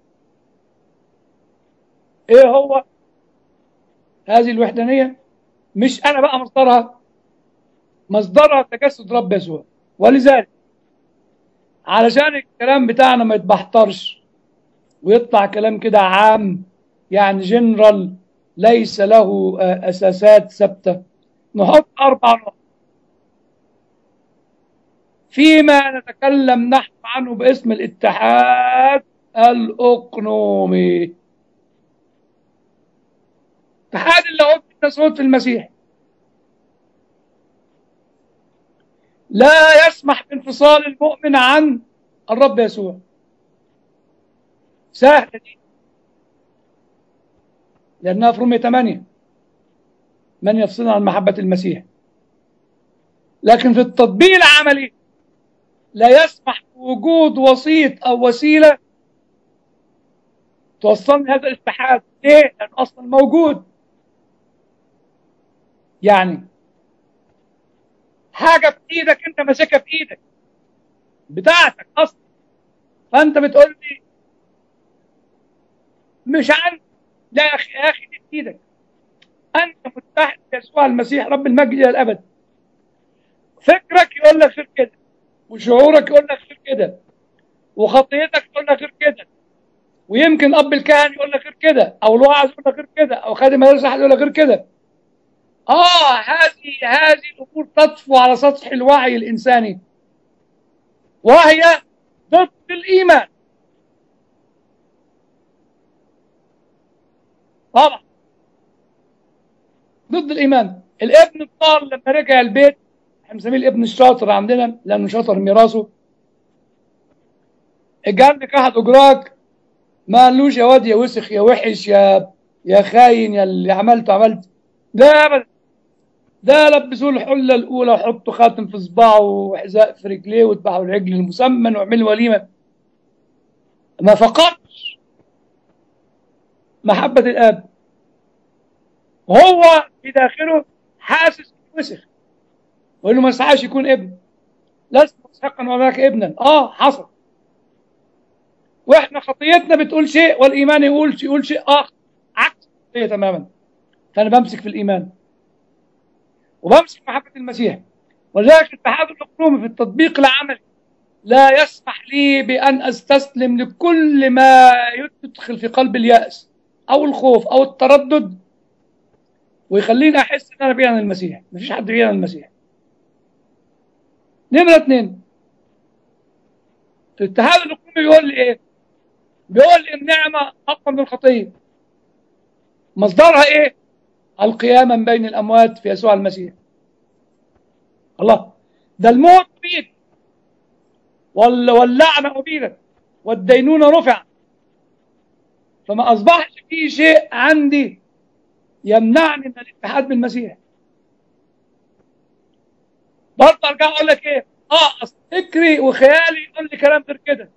ايه هو هذه الوحدانيه مش انا بقى مصدرها مصدرها تجسد رب يسوع ولذلك علشان الكلام بتاعنا ما يتبحترش ويطلع كلام كده عام يعني جنرال ليس له أساسات ثابتة نحط أربع نقط فيما نتكلم نحن عنه باسم الاتحاد الأقنومي اتحاد اللاهوت بالناسوت في المسيح لا يسمح بانفصال المؤمن عن الرب يسوع سهلة دي لأنها في رومية 8 من يفصلنا عن محبة المسيح لكن في التطبيق العملي لا يسمح بوجود وسيط أو وسيلة توصلني هذا الاتحاد ليه؟ لأن أصلا موجود يعني حاجة في إيدك أنت ماسكها في إيدك بتاعتك أصلا فأنت بتقول لي مش عندي لا يا أخي يا أخي دي في إيدك أنت متحد بيسوع المسيح رب المجد إلى الأبد فكرك يقول لك غير كده وشعورك يقول لك غير كده وخطيتك يقول لك غير كده ويمكن اب الكهن يقول لك غير كده او الواعظ يقول لك غير كده او خادم مدرسه يقول لك غير كده اه هذه هذه الامور تطفو على سطح الوعي الانساني وهي ضد الايمان طبعا ضد الايمان الابن الضال لما رجع البيت احنا بنسميه الابن الشاطر عندنا لانه شاطر ميراثه جنبك احد اجراك ما قالوش يا واد يا وسخ يا وحش يا يا خاين يا اللي عملته عملت لا ابدا ده لبسوه الحله الاولى وحطوا خاتم في صباعه وحذاء في رجليه وذبحوا العجل المسمن وعملوا وليمه ما فقدش محبه الاب هو في داخله حاسس وسخ وانه ما يسعاش يكون ابن لست مستحقا وذاك ابنا اه حصل واحنا خطيتنا بتقول شيء والايمان يقول يقول شيء اخر عكس الخطيه تماما فانا بمسك في الايمان وبمسك محبه المسيح ولذلك الاتحاد الاقلومي في التطبيق العملي لا يسمح لي بان استسلم لكل ما يدخل في قلب الياس او الخوف او التردد ويخليني احس ان انا بعيد عن المسيح مفيش حد بعيد عن المسيح نمرة اثنين الاتحاد الاقليمي بيقول لي ايه؟ بيقول لي النعمة أقوى من الخطية مصدرها ايه؟ القيامة من بين الأموات في يسوع المسيح الله ده الموت أبيد واللعنة أبيدت والدينونة رفع فما أصبحش في شيء عندي يمنعني من الاتحاد بالمسيح برضه ارجع اقول لك ايه اه اصل فكري وخيالي يقول لي كلام غير كده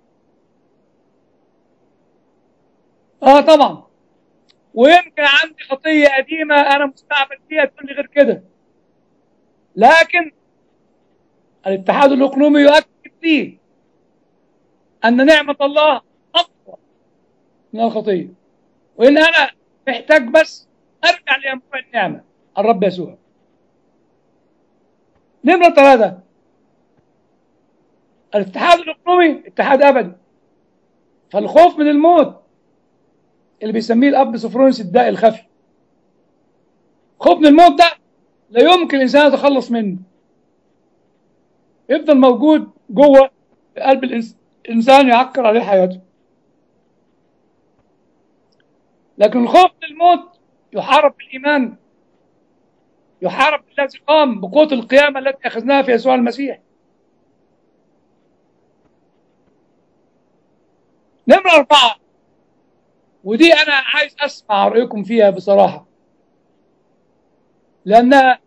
اه طبعا ويمكن عندي خطيه قديمه انا مستعبد فيها تقول لي غير كده لكن الاتحاد الاقليمي يؤكد لي ان نعمه الله اقوى من الخطيه وان انا محتاج بس ارجع لانبوع النعمه الرب يسوع نمرة ثلاثة الاتحاد الإقليمي اتحاد أبدي فالخوف من الموت اللي بيسميه الأب سفرونس الداء الخفي خوف من الموت ده لا يمكن الإنسان يتخلص منه يفضل موجود جوه في قلب الإنسان يعكر عليه حياته لكن الخوف من الموت يحارب بالإيمان يحارب الذي قام بقوة القيامة التي أخذناها في يسوع المسيح نمرة أربعة ودي أنا عايز أسمع رأيكم فيها بصراحة لأنها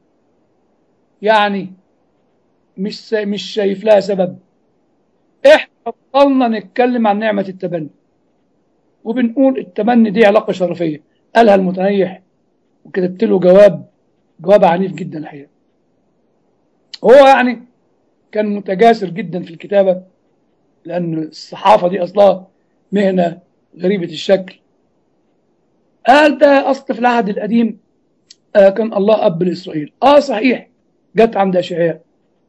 يعني مش مش شايف لها سبب احنا بطلنا نتكلم عن نعمة التبني وبنقول التبني دي علاقة شرفية قالها المتنيح وكتبت له جواب جواب عنيف جدا الحقيقة هو يعني كان متجاسر جدا في الكتابة لأن الصحافة دي أصلها مهنة غريبة الشكل قال ده أصل في العهد القديم آه كان الله أب لإسرائيل آه صحيح جت عند أشعياء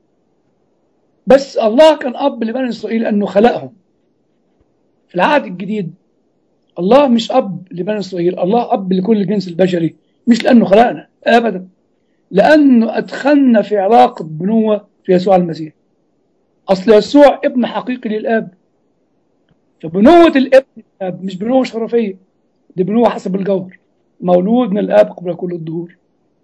بس الله كان أب لبني إسرائيل أنه خلقهم في العهد الجديد الله مش أب لبني إسرائيل الله أب لكل الجنس البشري مش لأنه خلقنا أبدا لأنه أدخلنا في علاقة بنوة في يسوع المسيح أصل يسوع ابن حقيقي للآب فبنوة الابن الآب مش بنوة شرفية دي بنوة حسب الجوهر مولود من الآب قبل كل الدهور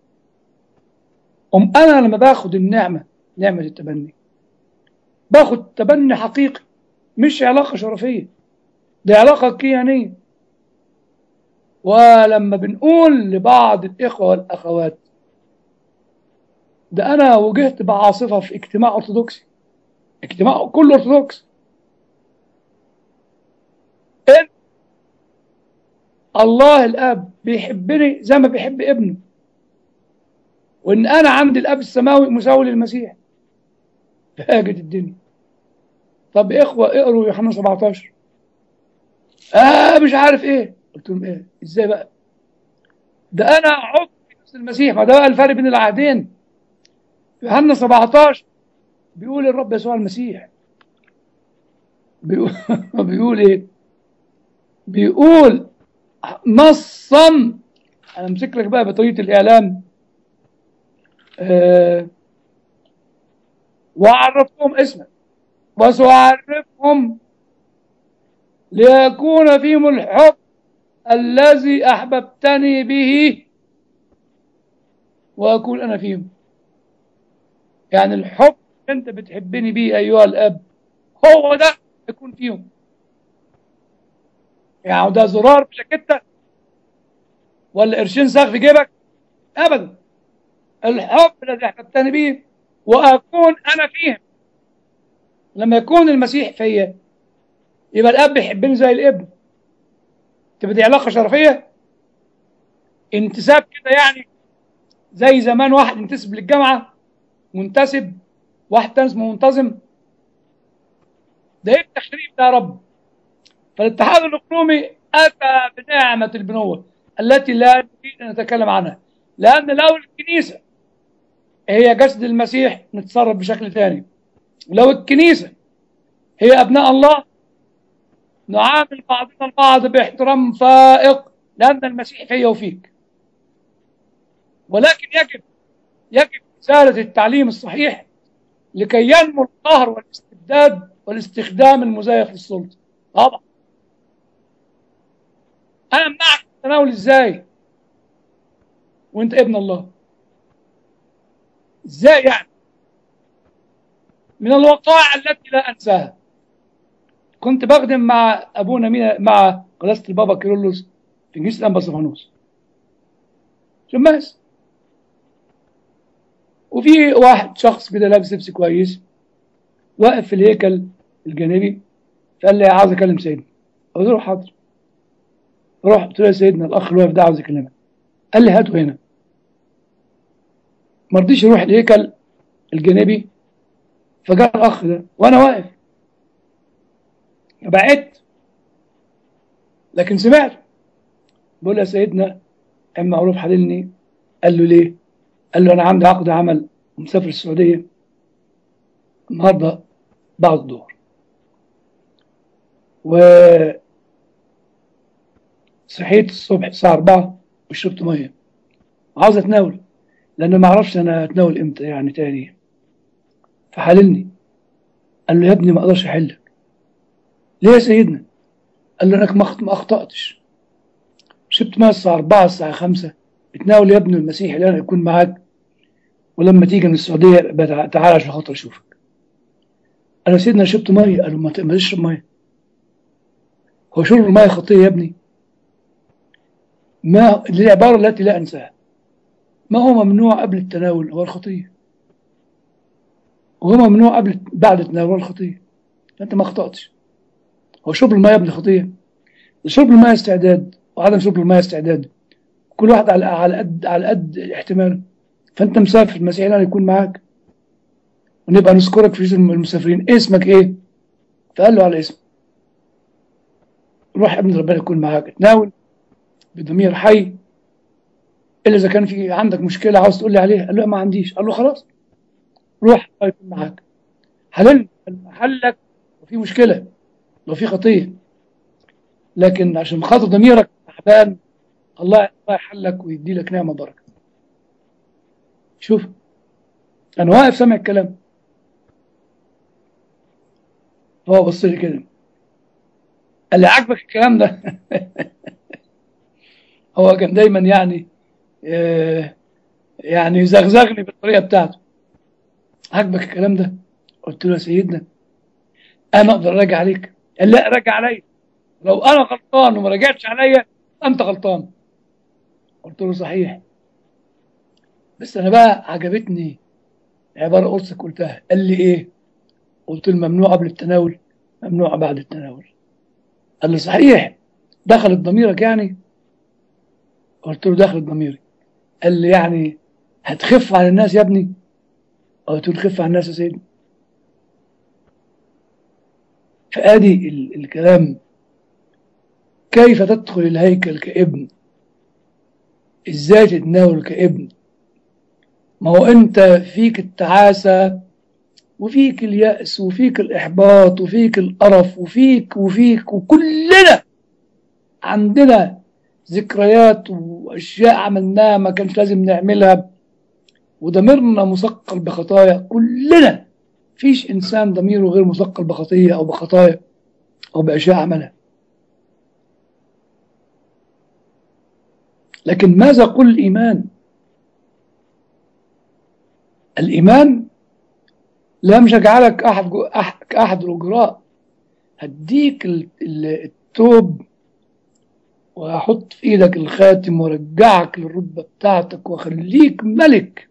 أم أنا لما باخد النعمة نعمة التبني باخد تبني حقيقي مش علاقة شرفية دي علاقة كيانية ولما بنقول لبعض الإخوة والأخوات ده أنا واجهت بعاصفة في اجتماع أرثوذكسي اجتماع كله أرثوذكس إن الله الأب بيحبني زي ما بيحب ابنه وإن أنا عندي الأب السماوي مساوي للمسيح فاجت الدنيا طب إخوة اقروا يوحنا 17 آه مش عارف إيه قلت لهم إيه إزاي بقى ده أنا عضو في نفس المسيح ما ده بقى الفرق بين العهدين يوحنا 17 بيقول الرب يسوع المسيح بيقول, بيقول ايه بيقول نصا انا امسك لك بقى بطريقه الاعلام آه وعرفتهم اسمك وسأعرفهم ليكون فيهم الحب الذي أحببتني به وأكون أنا فيهم يعني الحب اللي أنت بتحبني به أيها الأب هو ده يكون فيهم يعني ده زرار في جاكيتك ولا قرشين ساغ في جيبك أبدا الحب الذي أحببتني به وأكون أنا فيهم لما يكون المسيح فيا يبقى الأب يحبني زي الابن تبقى دي علاقة شرفية انتساب كده يعني زي زمان واحد ينتسب للجامعة منتسب واحد تاني اسمه منتظم ده ايه التخريب ده يا رب فالاتحاد الاقليمي اتى بنعمه البنوه التي لا نريد ان نتكلم عنها لان لو الكنيسه هي جسد المسيح نتصرف بشكل ثاني لو الكنيسه هي ابناء الله نعامل بعضنا البعض باحترام فائق لان المسيح فيا وفيك ولكن يجب يجب إزالة التعليم الصحيح لكي ينمو القهر والاستبداد والاستخدام المزيف للسلطة طبعا أنا معك التناول إزاي وأنت ابن الله إزاي يعني من الوقائع التي لا أنساها كنت بخدم مع أبونا مين مع قداسة البابا كيرلس في كنيسة الأنبا صفانوس شماس وفي واحد شخص كده لابس لبس كويس واقف في الهيكل الجانبي فقال لي عاوز اكلم سيدنا قلت له حاضر رحت قلت له يا سيدنا الاخ اللي واقف ده عاوز يكلمك قال لي هاته هنا ما رضيش يروح الهيكل الجانبي فجاء الاخ ده وانا واقف فبعدت لكن سمعت بقول يا سيدنا ام معروف حللني قال له ليه قال له انا عندي عقد عمل ومسافر السعوديه النهارده بعد الظهر و صحيت الصبح الساعه 4 وشربت ميه وعاوز اتناول لان ما اعرفش انا اتناول امتى يعني تاني فحللني قال له يا ابني ما اقدرش احلك ليه يا سيدنا قال له انك ما اخطاتش شربت ميه الساعه 4 الساعه 5 اتناول يا ابن المسيح اللي انا يكون معاك ولما تيجي من السعوديه تعالى عشان خاطر اشوفك انا سيدنا شربت ميه قالوا ما تشرب ميه هو شرب الميه خطيه يا ابني ما العباره التي لا انساها ما هو ممنوع قبل التناول هو الخطيه وهو ممنوع قبل بعد التناول هو الخطيه انت ما اخطاتش هو شرب الميه قبل الخطيه شرب الميه استعداد وعدم شرب الميه استعداد كل واحد على على قد على قد احتماله فانت مسافر المسيح الان يكون معاك ونبقى نذكرك في المسافرين اسمك ايه فقال له على اسمه روح يا ابن ربنا يكون معاك تناول بضمير حي الا اذا كان في عندك مشكله عاوز تقول لي عليها قال له ما عنديش قال له خلاص روح الله يكون معاك حلل حلك وفي مشكله لو في خطيه لكن عشان خاطر ضميرك تعبان الله الله يحلك ويدي لك نعمه بركه شوف انا واقف سامع الكلام هو بص لي كده قال لي عاجبك الكلام ده هو كان دايما يعني آه يعني يزغزغني بالطريقه بتاعته عاجبك الكلام ده قلت له يا سيدنا انا اقدر اراجع عليك قال لا راجع عليا لو انا غلطان وما رجعتش عليا انت غلطان قلت له صحيح بس انا بقى عجبتني عباره قرصك قلتها قال لي ايه قلت له ممنوع قبل التناول ممنوع بعد التناول قال لي صحيح دخلت ضميرك يعني قلت له دخلت ضميري قال لي يعني هتخف على الناس يا ابني قلت له خف على الناس يا سيدي فادي ال- الكلام كيف تدخل الهيكل كابن ازاي تتناول كابن ما هو انت فيك التعاسة وفيك اليأس وفيك الإحباط وفيك القرف وفيك وفيك وكلنا عندنا ذكريات وأشياء عملناها ما كانش لازم نعملها وضميرنا مثقل بخطايا كلنا فيش إنسان ضميره غير مثقل بخطية أو بخطايا أو بأشياء عملها لكن ماذا قل الإيمان الإيمان لا مش هجعلك أحد جو أح- كأحد الأجراء هديك ال- ال- التوب وأحط في إيدك الخاتم وأرجعك للرتبة بتاعتك وأخليك ملك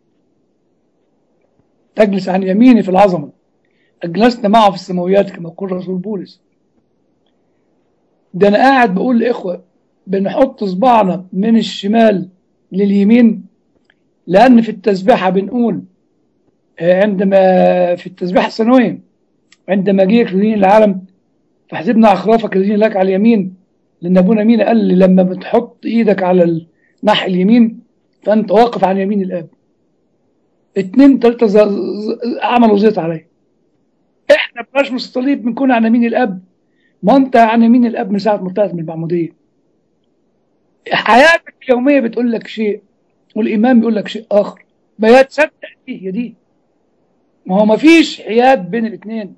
تجلس عن يميني في العظمة أجلسنا معه في السماويات كما يقول رسول بولس ده أنا قاعد بقول لإخوة بنحط صباعنا من الشمال لليمين لأن في التسبيحة بنقول آه، عندما في التسبيحة السنوية عندما جيك لدين العالم فحسبنا أخرافك الذين لك على اليمين لأن أبونا مين قال لي لما بتحط إيدك على الناحية اليمين فأنت واقف عن يمين الآب اتنين تلاتة ز- ز- عملوا زيت عليا احنا بلاش مستطيب بنكون عن يمين الاب ما انت عن يمين الاب من ساعه ما طلعت من المعموديه حياتك اليوميه بتقول لك شيء والامام بيقول لك شيء اخر ما يا تصدق دي هي دي ما هو ما فيش حياد بين الاثنين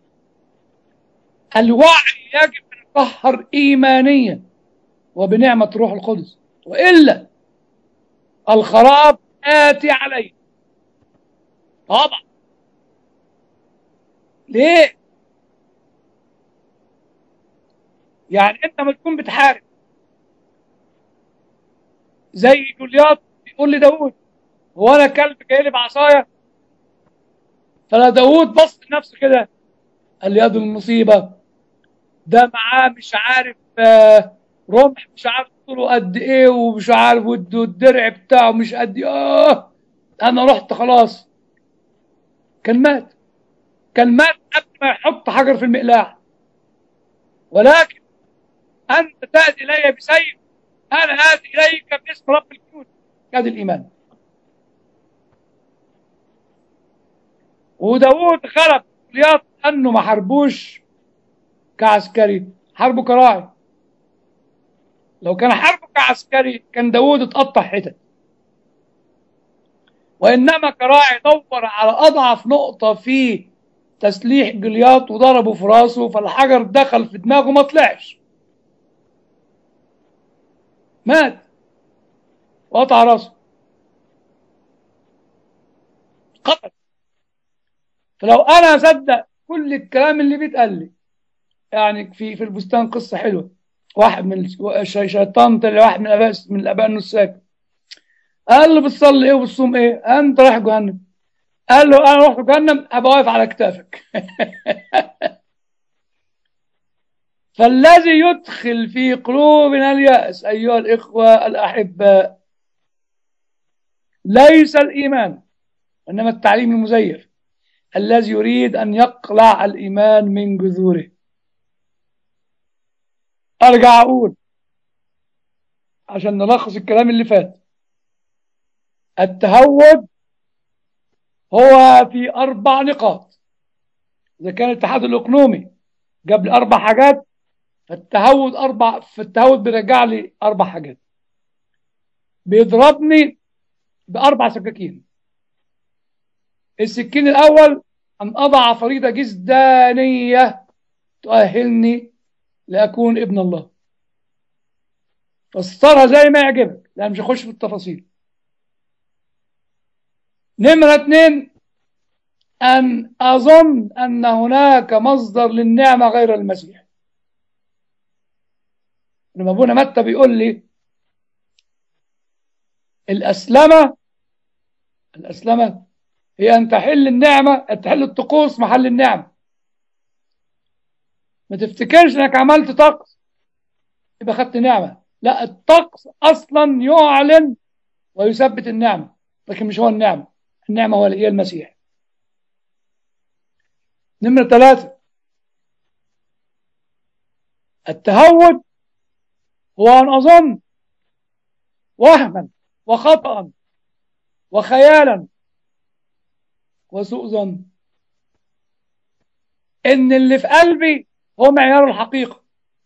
الوعي يجب ان يطهر ايمانيا وبنعمه روح القدس والا الخراب اتي عليه طبعا ليه يعني انت لما تكون بتحارب زي جولياط بيقول لداوود هو انا كلب جاي لي بعصايه فلا داوود بص لنفسه كده قال لي يا دي المصيبه ده معاه مش عارف آه، رمح مش عارف طوله قد ايه ومش عارف والد- والدرع بتاعه مش قد ايه اه انا رحت خلاص كان مات كان مات قبل ما يحط حجر في المقلاع ولكن انت تاتي الي بسيف انا اتي اليك باسم رب الجنود هذا الايمان وداوود غلب جولياط انه ما حاربوش كعسكري حاربه كراعي لو كان حاربه كعسكري كان داوود اتقطع حتت وانما كراعي دور على اضعف نقطه في تسليح جولياط وضربه في راسه فالحجر دخل في دماغه ما طلعش مات وقطع راسه قتل فلو انا اصدق كل الكلام اللي بيتقال لي يعني في في البستان قصه حلوه واحد من الشيطان طلع واحد من الاباء من الاباء النساك قال له بتصلي ايه وبتصوم ايه؟ انت رايح جهنم قال له انا اروح جهنم ابقى واقف على كتافك فالذي يدخل في قلوبنا اليأس أيها الإخوة الأحباء ليس الإيمان إنما التعليم المزيف الذي يريد أن يقلع الإيمان من جذوره أرجع أقول عشان نلخص الكلام اللي فات التهود هو في أربع نقاط إذا كان الاتحاد الإقليمي جاب لي أربع حاجات فالتهود أربع في التهود بيرجع لي أربع حاجات بيضربني بأربع سكاكين السكين الأول أن أضع فريضة جسدانية تؤهلني لأكون ابن الله فاسترها زي ما يعجبك لا مش هخش في التفاصيل نمرة اتنين أن أظن أن هناك مصدر للنعمة غير المسيح لما ابونا متى بيقول لي الأسلمة الأسلمة هي أن تحل النعمة أن تحل الطقوس محل النعمة ما تفتكرش انك عملت طقس يبقى خدت نعمة لا الطقس أصلا يعلن ويثبت النعمة لكن مش هو النعمة النعمة هو هي المسيح نمرة ثلاثة التهود هو أن أظن وهما وخطأ وخيالا وسوء ظن إن اللي في قلبي هو معيار الحقيقة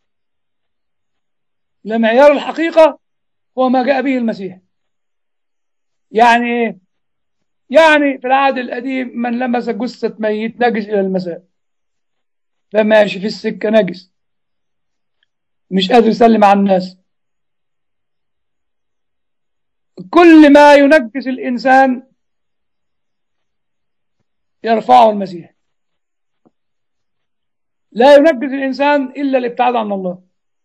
لا معيار الحقيقة هو ما جاء به المسيح يعني ايه يعني في العهد القديم من لمس جثة ميت نجس إلى المساء فماشي في السكة نجس مش قادر يسلم على الناس كل ما ينجس الإنسان يرفعه المسيح لا ينجس الإنسان إلا الابتعاد عن الله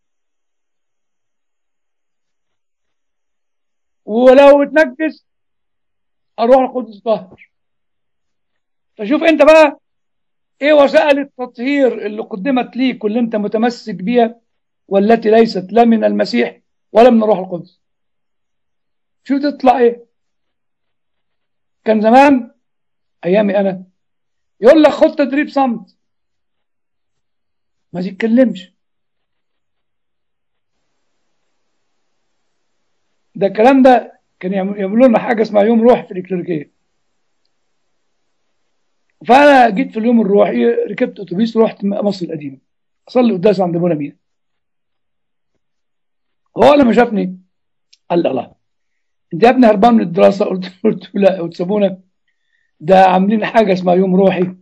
ولو اتنجس الروح القدس طاهر فشوف انت بقى ايه وسائل التطهير اللي قدمت ليك واللي انت متمسك بيها والتي ليست لا من المسيح ولا من الروح القدس شو تطلع ايه كان زمان ايامي انا يقول لك خد تدريب صمت ما تتكلمش ده الكلام ده كان يعملوا لنا حاجه اسمها يوم روح في الكليريكيه فانا جيت في اليوم الروحي ركبت اتوبيس رحت مصر القديمه اصلي قداس عند ابونا مين هو لما شافني قال لي الله انت يا ابني هربان من الدراسه قلت قلت لا قلت سابونا ده عاملين حاجه اسمها يوم روحي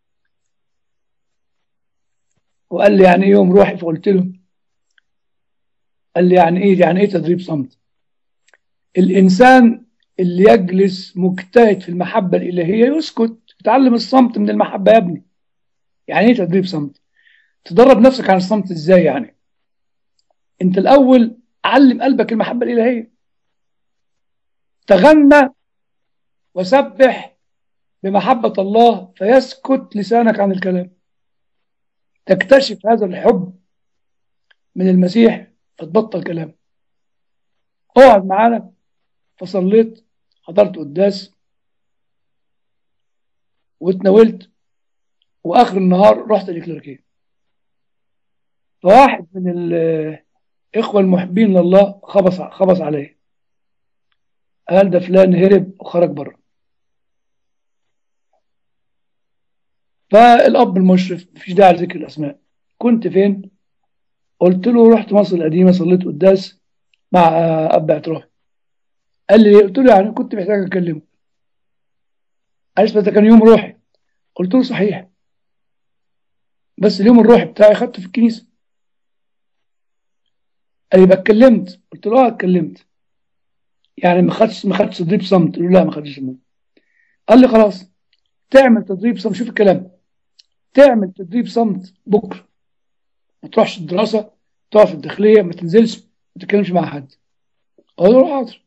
وقال لي يعني ايه يوم روحي فقلت له قال لي يعني ايه يعني ايه تدريب صمت الانسان اللي يجلس مجتهد في المحبه الالهيه يسكت يتعلم الصمت من المحبه يا ابني يعني ايه تدريب صمت تدرب نفسك على الصمت ازاي يعني انت الاول علم قلبك المحبه الالهيه تغنى وسبح بمحبه الله فيسكت لسانك عن الكلام تكتشف هذا الحب من المسيح فتبطل كلام اقعد معانا فصليت حضرت قداس واتناولت واخر النهار رحت الكليركيه فواحد من الاخوه المحبين لله خبص خبص عليه قال ده فلان هرب وخرج بره فالاب المشرف مفيش داعي لذكر الاسماء كنت فين قلت له رحت مصر القديمه صليت قداس مع اب اعتراف قال لي قلت له يعني كنت محتاج اكلمه قال لي ده كان يوم روحي قلت له صحيح بس اليوم الروحي بتاعي خدته في الكنيسه قال لي اتكلمت قلت له اه اتكلمت يعني ما خدش ما خدش تدريب صمت قلت له لا ما خدش صمت قال لي خلاص تعمل تدريب صمت شوف الكلام تعمل تدريب صمت بكره ما تروحش الدراسه تقف في الداخليه ما تنزلش ما تتكلمش مع حد اقول له حاضر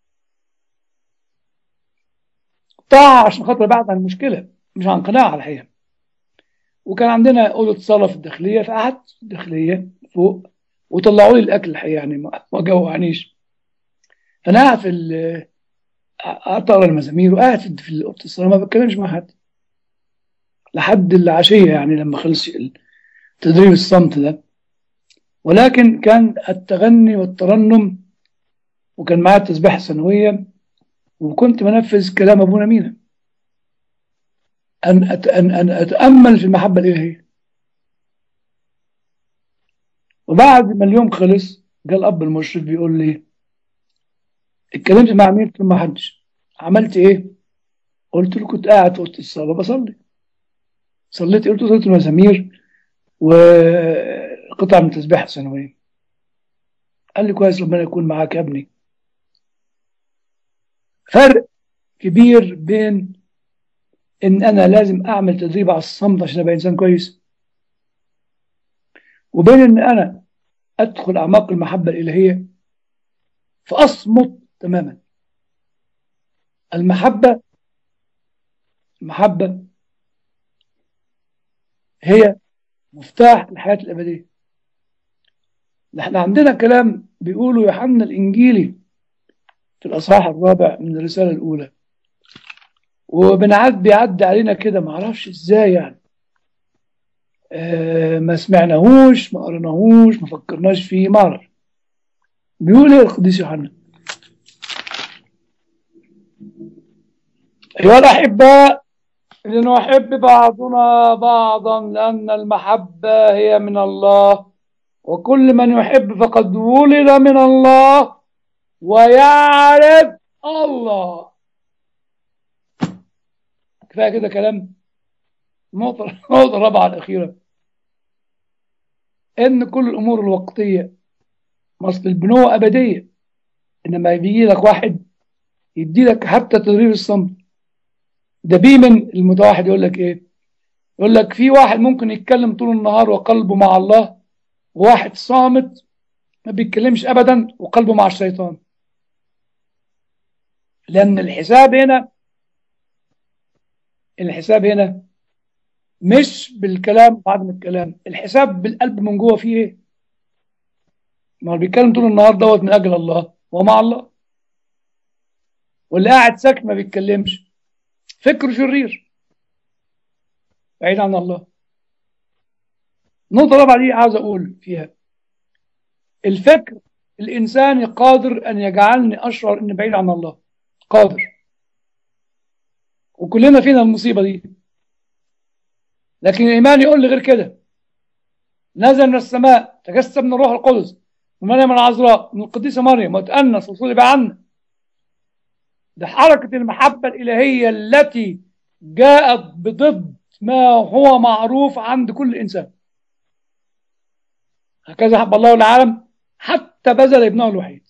طاعة عشان خاطر بعد عن المشكله مش عن قناعه على الحقيقه وكان عندنا اوضه صلاه في الداخليه فقعدت في الداخليه فوق وطلعوا لي الاكل الحقيقه يعني ما جوعنيش فانا قاعد في قعدت اقرا المزامير وقاعد في اوضه الصلاه ما بتكلمش مع حد لحد العشيه يعني لما خلص تدريب الصمت ده ولكن كان التغني والترنم وكان معايا التسبيحه السنويه وكنت بنفذ كلام ابونا مينا ان أن ان اتامل في المحبه الالهيه وبعد ما اليوم خلص جاء الاب المشرف بيقول لي اتكلمت مع مين قلت له ما حدش عملت ايه قلت له كنت قاعد في اوضه الصلاه بصلي صليت قلت له صليت المزامير وقطع من التسبيحه السنويه قال لي كويس ربنا يكون معاك يا ابني فرق كبير بين ان انا لازم اعمل تدريب على الصمت عشان ابقى انسان كويس وبين ان انا أدخل أعماق المحبة الإلهية فأصمت تماما المحبة المحبة هي مفتاح الحياة الأبدية احنا عندنا كلام بيقوله يوحنا الإنجيلي في الأصحاح الرابع من الرسالة الأولى وبنعد بيعدي علينا كده معرفش ازاي يعني آه ما سمعناهوش ما قرناهوش ما فكرناش فيه ما اعرف بيقول ايه القديس يوحنا أيها الأحباء لنحب بعضنا بعضا لأن المحبة هي من الله وكل من يحب فقد ولد من الله ويعرف الله كفاية كده كلام النقطة النقطة الرابعة الأخيرة إن كل الأمور الوقتية مصل البنوة أبدية إنما بيجي لك واحد يدي لك حتى تدريب الصمت ده بيمن المتوحد يقول لك إيه يقول لك في واحد ممكن يتكلم طول النهار وقلبه مع الله وواحد صامت ما بيتكلمش أبدا وقلبه مع الشيطان لأن الحساب هنا الحساب هنا مش بالكلام بعد من الكلام الحساب بالقلب من جوه فيه ايه ما هو بيتكلم طول النهار دوت من اجل الله ومع الله واللي قاعد ساكت ما بيتكلمش فكره شرير بعيد عن الله النقطة الرابعة دي عاوز أقول فيها الفكر الإنساني قادر أن يجعلني أشعر أني بعيد عن الله قادر وكلنا فينا المصيبة دي لكن الإيمان يقول لي غير كده نزل من السماء تجسد من الروح القدس من مريم العذراء من القديسة مريم وتأنس وصلب عنا ده حركة المحبة الإلهية التي جاءت بضد ما هو معروف عند كل إنسان هكذا حب الله العالم حتى بذل ابنه الوحيد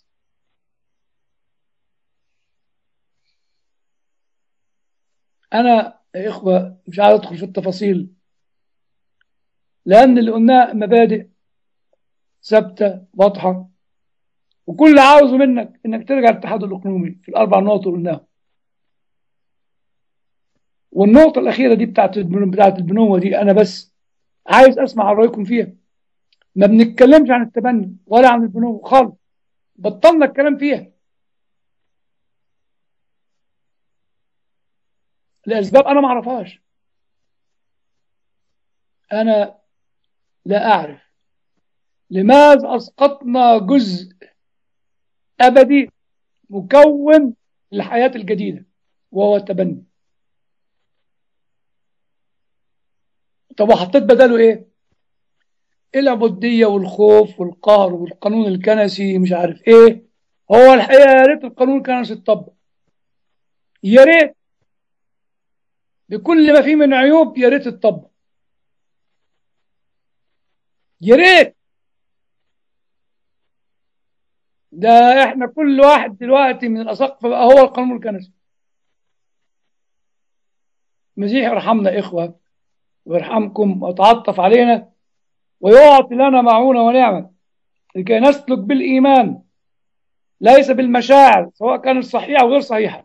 أنا يا إخوة مش عايز أدخل في التفاصيل لأن اللي قلناه مبادئ ثابتة واضحة وكل اللي عاوزه منك إنك ترجع الاتحاد الإقليمي في الأربع نقط اللي قلناها والنقطة الأخيرة دي بتاعت بتاعت البنوة دي أنا بس عايز أسمع رأيكم فيها ما بنتكلمش عن التبني ولا عن البنوة خالص بطلنا الكلام فيها لأسباب أنا ما أعرفهاش أنا لا أعرف لماذا أسقطنا جزء أبدي مكون للحياة الجديدة وهو التبني طب وحطيت بداله إيه؟ العبودية والخوف والقهر والقانون الكنسي مش عارف إيه هو الحقيقة يا ريت القانون الكنسي يتطبق يا ريت بكل ما فيه من عيوب يا ريت تطبق يا ريت ده احنا كل واحد دلوقتي من الاساقفه بقى هو القانون الكنسي المسيح يرحمنا اخوه ويرحمكم ويتعطف علينا ويعطي لنا معونه ونعمه لكي نسلك بالايمان ليس بالمشاعر سواء كانت صحيحه او غير صحيحه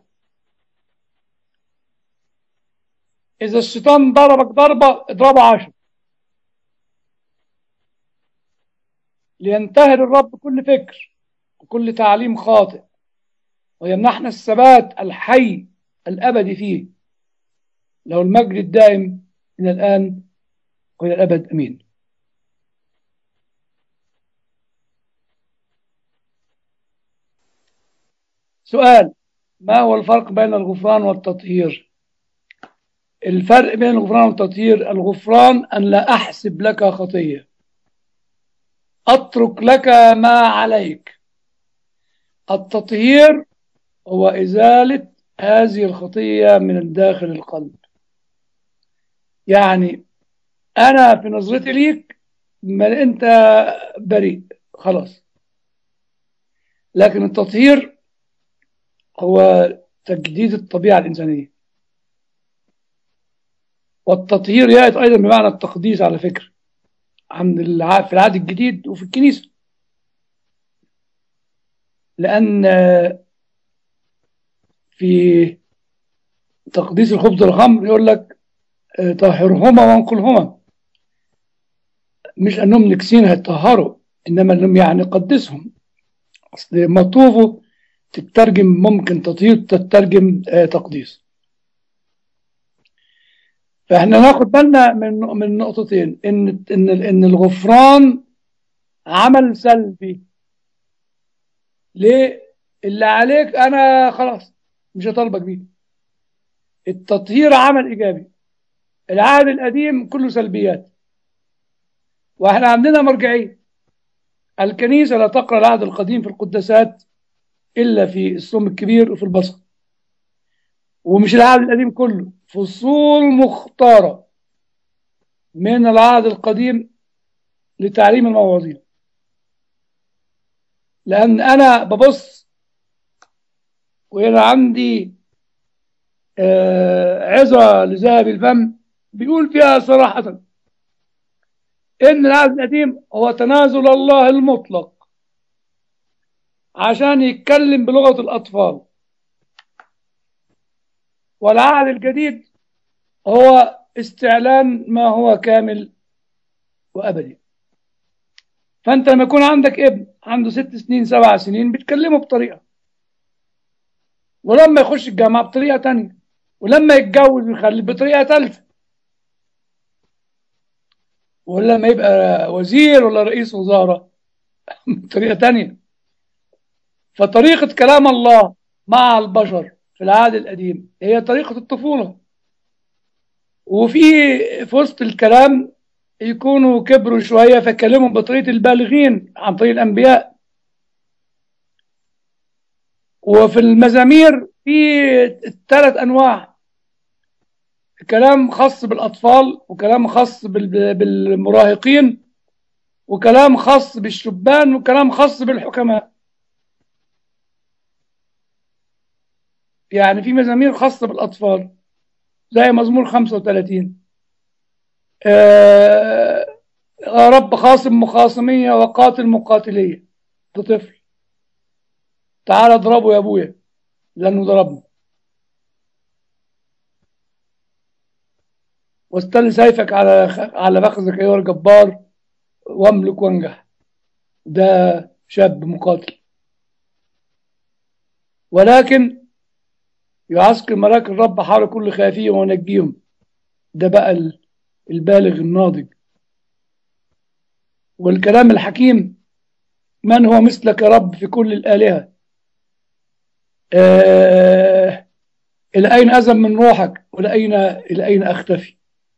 إذا الشيطان ضربك ضربة اضربه عشر لينتهر الرب كل فكر وكل تعليم خاطئ ويمنحنا الثبات الحي الأبدي فيه له المجد الدائم من الآن وإلى الأبد أمين سؤال ما هو الفرق بين الغفران والتطهير؟ الفرق بين الغفران والتطهير الغفران أن لا أحسب لك خطية أترك لك ما عليك التطهير هو إزالة هذه الخطية من داخل القلب يعني أنا في نظرتي ليك ما أنت بريء خلاص لكن التطهير هو تجديد الطبيعة الإنسانية والتطهير يأتي أيضا بمعنى التقديس على فكرة عند الع... في العهد الجديد وفي الكنيسة لأن في تقديس الخبز والخمر يقول لك طهرهما وانقلهما مش أنهم نكسين هيطهروا إنما أنهم يعني قدسهم أصل مطوفه تترجم ممكن تطهير تترجم تقديس فاحنا ناخد بالنا من من نقطتين ان ان ان الغفران عمل سلبي ليه اللي عليك انا خلاص مش هطالبك بيه التطهير عمل ايجابي العهد القديم كله سلبيات واحنا عندنا مرجعيه الكنيسه لا تقرا العهد القديم في القداسات الا في الصوم الكبير وفي البصر ومش العهد القديم كله فصول مختارة من العهد القديم لتعليم المواعظين لأن أنا ببص وهنا عندي عظة لذهب الفم بيقول فيها صراحة إن العهد القديم هو تنازل الله المطلق عشان يتكلم بلغة الأطفال والعهد الجديد هو استعلان ما هو كامل وأبدي فأنت لما يكون عندك ابن عنده ست سنين سبع سنين بتكلمه بطريقة ولما يخش الجامعة بطريقة تانية ولما يتجوز ويخلف بطريقة ثالثة ولما يبقى وزير ولا رئيس وزارة بطريقة تانية فطريقة كلام الله مع البشر في العهد القديم هي طريقة الطفولة وفي في وسط الكلام يكونوا كبروا شوية فكلمهم بطريقة البالغين عن طريق الأنبياء وفي المزامير في ثلاث أنواع كلام خاص بالأطفال وكلام خاص بالمراهقين وكلام خاص بالشبان وكلام خاص بالحكماء يعني في مزامير خاصة بالأطفال زي مزمور 35 آه رب خاصم مخاصمية وقاتل مقاتلية ده طفل تعال اضربه يا ابويا لانه ضربني واستل سيفك على على فخذك ايها الجبار واملك وانجح ده شاب مقاتل ولكن يعسكر ملاك الرب حول كل خافية ونجيهم ده بقى البالغ الناضج والكلام الحكيم من هو مثلك يا رب في كل الآلهة آه إلى أين أذهب من روحك وإلى أين إلى أين أختفي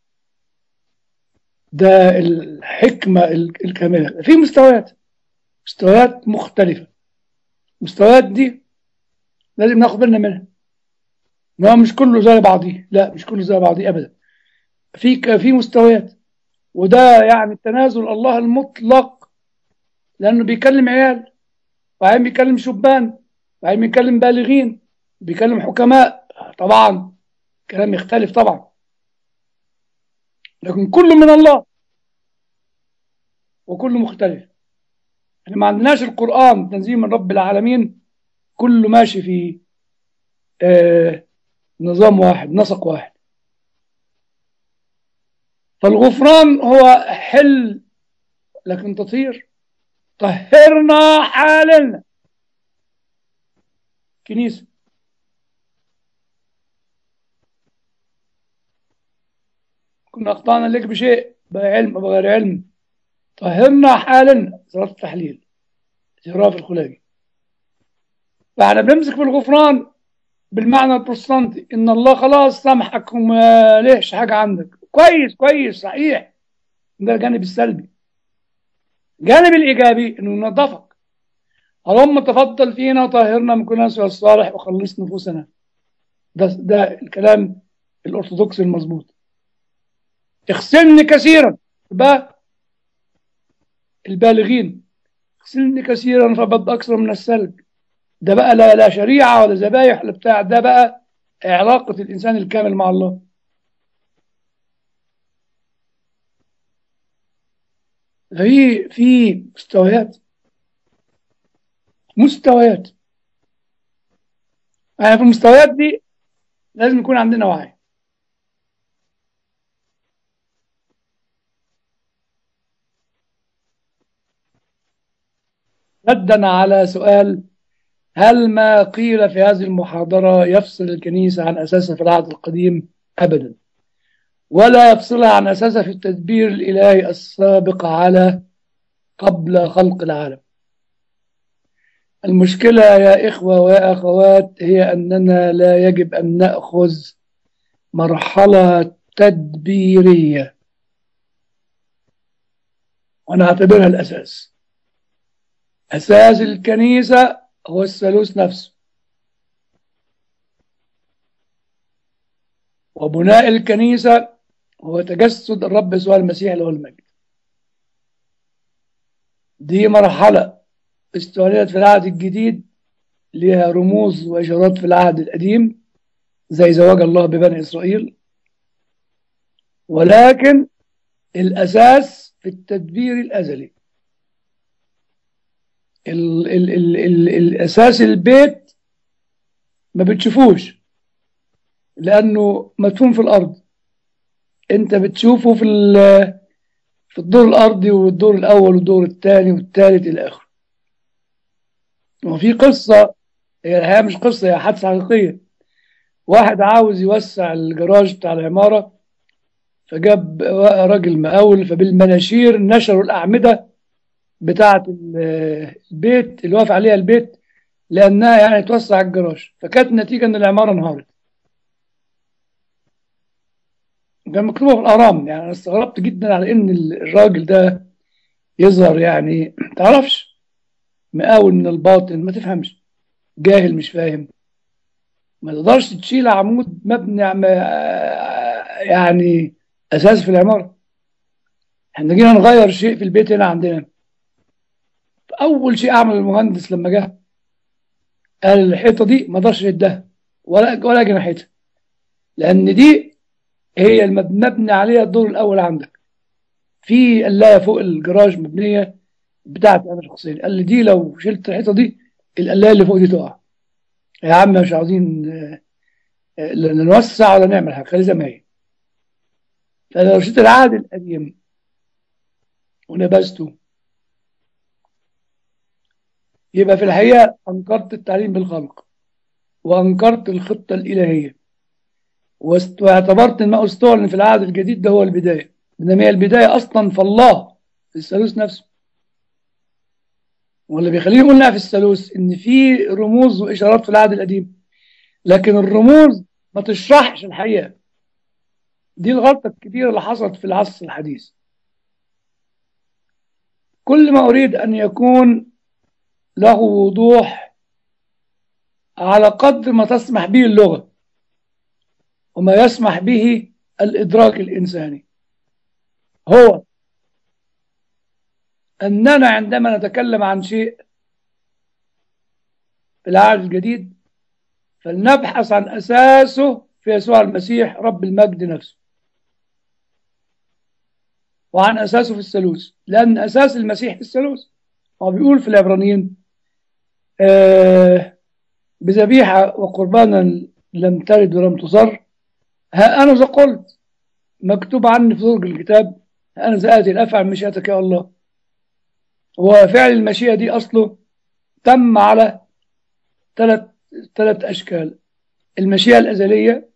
ده الحكمة الكاملة في مستويات مستويات مختلفة المستويات دي لازم ناخد بالنا منها ما مش كله زي بعضيه لا مش كله زي بعضيه ابدا في في مستويات وده يعني التنازل الله المطلق لانه بيكلم عيال وبعدين بيكلم شبان وبعدين بيكلم بالغين بيكلم حكماء طبعا كلام يختلف طبعا لكن كله من الله وكله مختلف احنا ما عندناش القرآن تنزيل من رب العالمين كله ماشي في آه نظام واحد نسق واحد فالغفران هو حل لكن تطهير طهرنا حالنا كنيسة كنا أخطأنا لك بشيء بعلم بغير علم طهرنا حالنا صلاة التحليل اعتراف الخلاجي فاحنا بنمسك في الغفران بالمعنى البروتستانتي ان الله خلاص سامحك وما ليش حاجه عندك كويس كويس صحيح ده الجانب السلبي الجانب الايجابي انه ينظفك اللهم تفضل فينا وطهرنا من كل ناس الصالح وخلص نفوسنا ده ده الكلام الارثوذكسي المظبوط اغسلني كثيرا بقى البالغين اغسلني كثيرا فبد اكثر من السلب ده بقى لا, لا شريعة ولا ذبايح ولا بتاع ده بقى علاقة الإنسان الكامل مع الله في في مستويات مستويات يعني في المستويات دي لازم يكون عندنا وعي ردا على سؤال هل ما قيل في هذه المحاضرة يفصل الكنيسة عن أساسها في العهد القديم أبدا ولا يفصلها عن أساسها في التدبير الإلهي السابق على قبل خلق العالم المشكلة يا إخوة ويا أخوات هي أننا لا يجب أن نأخذ مرحلة تدبيرية ونعتبرها الأساس أساس الكنيسة هو الثالوث نفسه وبناء الكنيسة هو تجسد الرب يسوع المسيح له المجد دي مرحلة استعلنت في العهد الجديد لها رموز وإشارات في العهد القديم زي زواج الله ببني إسرائيل ولكن الأساس في التدبير الأزلي ال ال ال ال الأساس البيت ما بتشوفوش لأنه مدفون في الأرض أنت بتشوفه في في الدور الأرضي والدور الأول والدور الثاني والثالث إلى آخره وفي قصة هي الحقيقة مش قصة هي حادثة حقيقية واحد عاوز يوسع الجراج بتاع العمارة فجاب راجل مقاول فبالمناشير نشروا الأعمدة بتاعة البيت اللي واقف عليها البيت لأنها يعني توسع الجراج فكانت النتيجة إن العمارة انهارت كان مكتوبة في الأهرام يعني أنا استغربت جدا على إن الراجل ده يظهر يعني تعرفش مقاول من الباطن ما تفهمش جاهل مش فاهم ما تقدرش تشيل عمود مبني يعني أساس في العمارة احنا جينا نغير شيء في البيت هنا عندنا أول شيء عمل المهندس لما جه قال الحيطة دي ما اقدرش اشدها ولا ولا اجي ناحيتها لأن دي هي المبني عليها الدور الأول عندك في قلاية فوق الجراج مبنية بتاعتي أنا شخصيا قال لي دي لو شلت الحيطة دي القلاية اللي فوق دي تقع يا عم مش عاوزين نوسع ولا نعمل حاجة خلي زي ما هي فلو شلت العهد القديم ونبذته يبقى في الحقيقة أنكرت التعليم بالخلق وأنكرت الخطة الإلهية واعتبرت ما استعلن في العهد الجديد ده هو البداية إنما هي البداية أصلا في الله في الثالوث نفسه واللي بيخليني قلنا في الثالوث إن في رموز وإشارات في العهد القديم لكن الرموز ما تشرحش الحقيقة دي الغلطة الكبيرة اللي حصلت في العصر الحديث كل ما أريد أن يكون له وضوح على قدر ما تسمح به اللغة وما يسمح به الإدراك الإنساني هو أننا عندما نتكلم عن شيء في العهد الجديد فلنبحث عن أساسه في يسوع المسيح رب المجد نفسه وعن أساسه في الثالوث لأن أساس المسيح في الثالوث هو بيقول في العبرانيين آه بذبيحة وقربانا لم ترد ولم تصر ها أنا ذا قلت مكتوب عني في درج الكتاب ها أنا ذا آتي الأفعل مشيئتك يا الله هو فعل المشيئة دي أصله تم على ثلاث ثلاث أشكال المشيئة الأزلية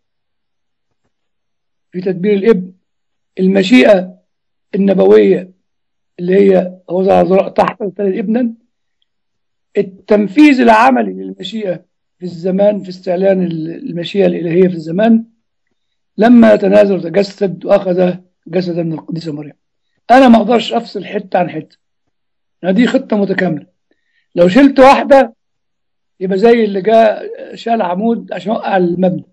في تدبير الابن المشيئة النبوية اللي هي وضع تحت ثلاث ابنا التنفيذ العملي للمشيئة في الزمان في استعلان المشيئة الإلهية في الزمان لما يتنازل وتجسد وأخذ جسدا من القديسة مريم أنا ما أقدرش أفصل حتة عن حتة دي خطة متكاملة لو شلت واحدة يبقى زي اللي جاء شال عمود عشان يوقع المبنى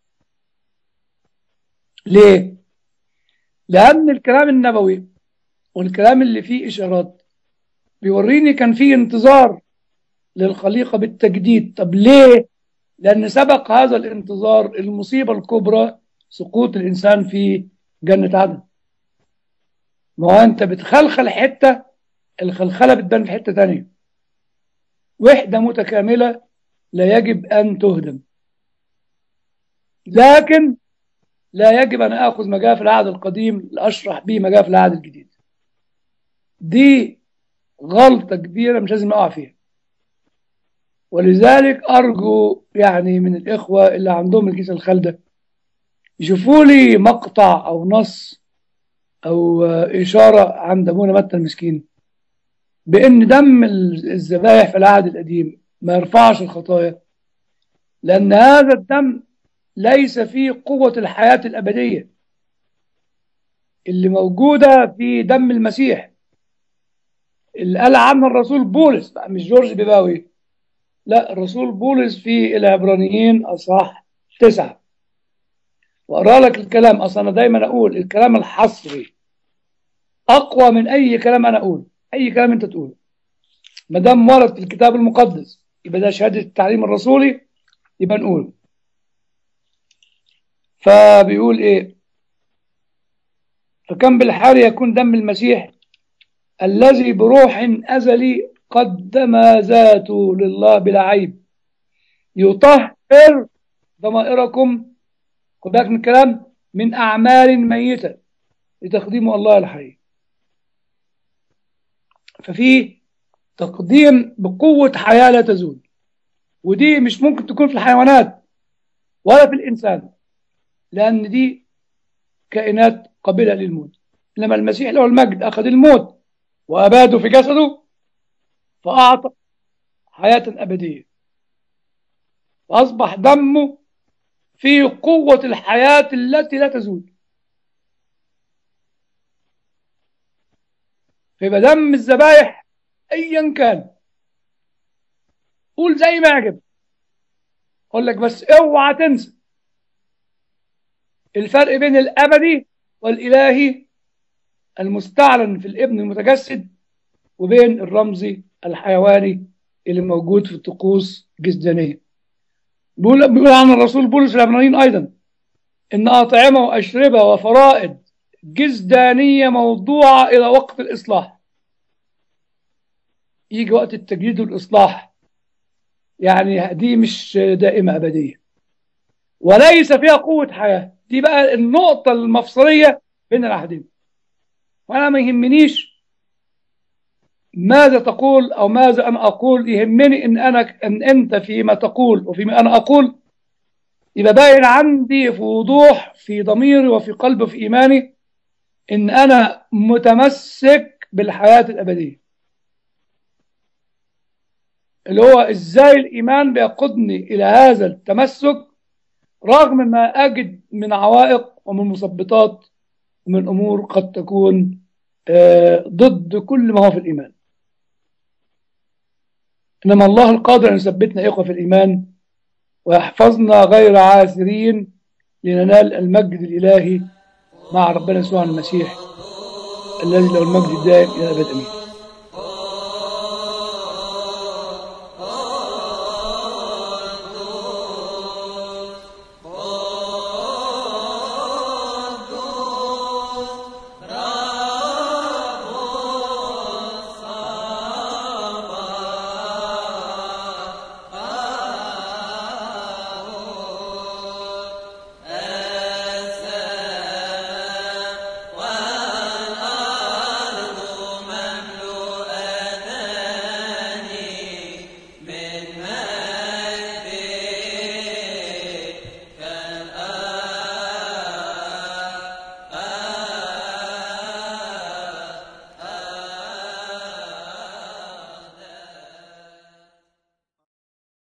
ليه؟ لأن الكلام النبوي والكلام اللي فيه إشارات بيوريني كان فيه انتظار للخليقة بالتجديد طب ليه؟ لأن سبق هذا الانتظار المصيبة الكبرى سقوط الإنسان في جنة عدن ما هو أنت بتخلخل حتة الخلخلة بتبان في حتة تانية وحدة متكاملة لا يجب أن تهدم لكن لا يجب أن آخذ ما جاء في العهد القديم لأشرح به ما جاء في العهد الجديد دي غلطة كبيرة مش لازم أقع فيها ولذلك أرجو يعني من الإخوة اللي عندهم الكيس الخالدة يشوفوا لي مقطع أو نص أو إشارة عند أبونا متى المسكين بأن دم الذبائح في العهد القديم ما يرفعش الخطايا لأن هذا الدم ليس فيه قوة الحياة الأبدية اللي موجودة في دم المسيح اللي قال عنه الرسول بولس مش جورج بيباوي لا الرسول بولس في العبرانيين أصح تسعة وأقرأ لك الكلام أصلا أنا دايما أقول الكلام الحصري أقوى من أي كلام أنا أقول أي كلام أنت تقوله ما دام ورد في الكتاب المقدس يبقى ده شهادة التعليم الرسولي يبقى نقول فبيقول إيه فكم بالحال يكون دم المسيح الذي بروح أزلي قدم ذاته لله بلا عيب يطهر ضمائركم خد بالك من الكلام من أعمال ميتة لتقديم الله الحي ففي تقديم بقوة حياة لا تزول ودي مش ممكن تكون في الحيوانات ولا في الإنسان لأن دي كائنات قابلة للموت لما المسيح له المجد أخذ الموت وأباده في جسده فأعطى حياة أبدية وأصبح دمه في قوة الحياة التي لا تزول فيبقى دم الذبائح أيا كان قول زي ما يعجب أقول لك بس اوعى تنسى الفرق بين الأبدي والإلهي المستعلن في الابن المتجسد وبين الرمزي الحيواني اللي موجود في الطقوس الجسدانية بيقول, بيقول عن الرسول بولس العبرانيين أيضا إن أطعمة وأشربة وفرائض جسدانية موضوعة إلى وقت الإصلاح يجي وقت التجديد والإصلاح يعني دي مش دائمة أبدية وليس فيها قوة حياة دي بقى النقطة المفصلية بين العهدين وأنا ما يهمنيش ماذا تقول أو ماذا أنا أقول يهمني إن أنا أن أنت فيما تقول وفيما أنا أقول يبقى باين عندي في وضوح في ضميري وفي قلبي وفي إيماني إن أنا متمسك بالحياة الأبدية اللي هو إزاي الإيمان بيقودني إلى هذا التمسك رغم ما أجد من عوائق ومن مثبطات ومن أمور قد تكون ضد كل ما هو في الإيمان إنما الله القادر أن يثبتنا إخوة في الإيمان ويحفظنا غير عاثرين لننال المجد الإلهي مع ربنا يسوع المسيح الذي له المجد الدائم إلى أبد أمين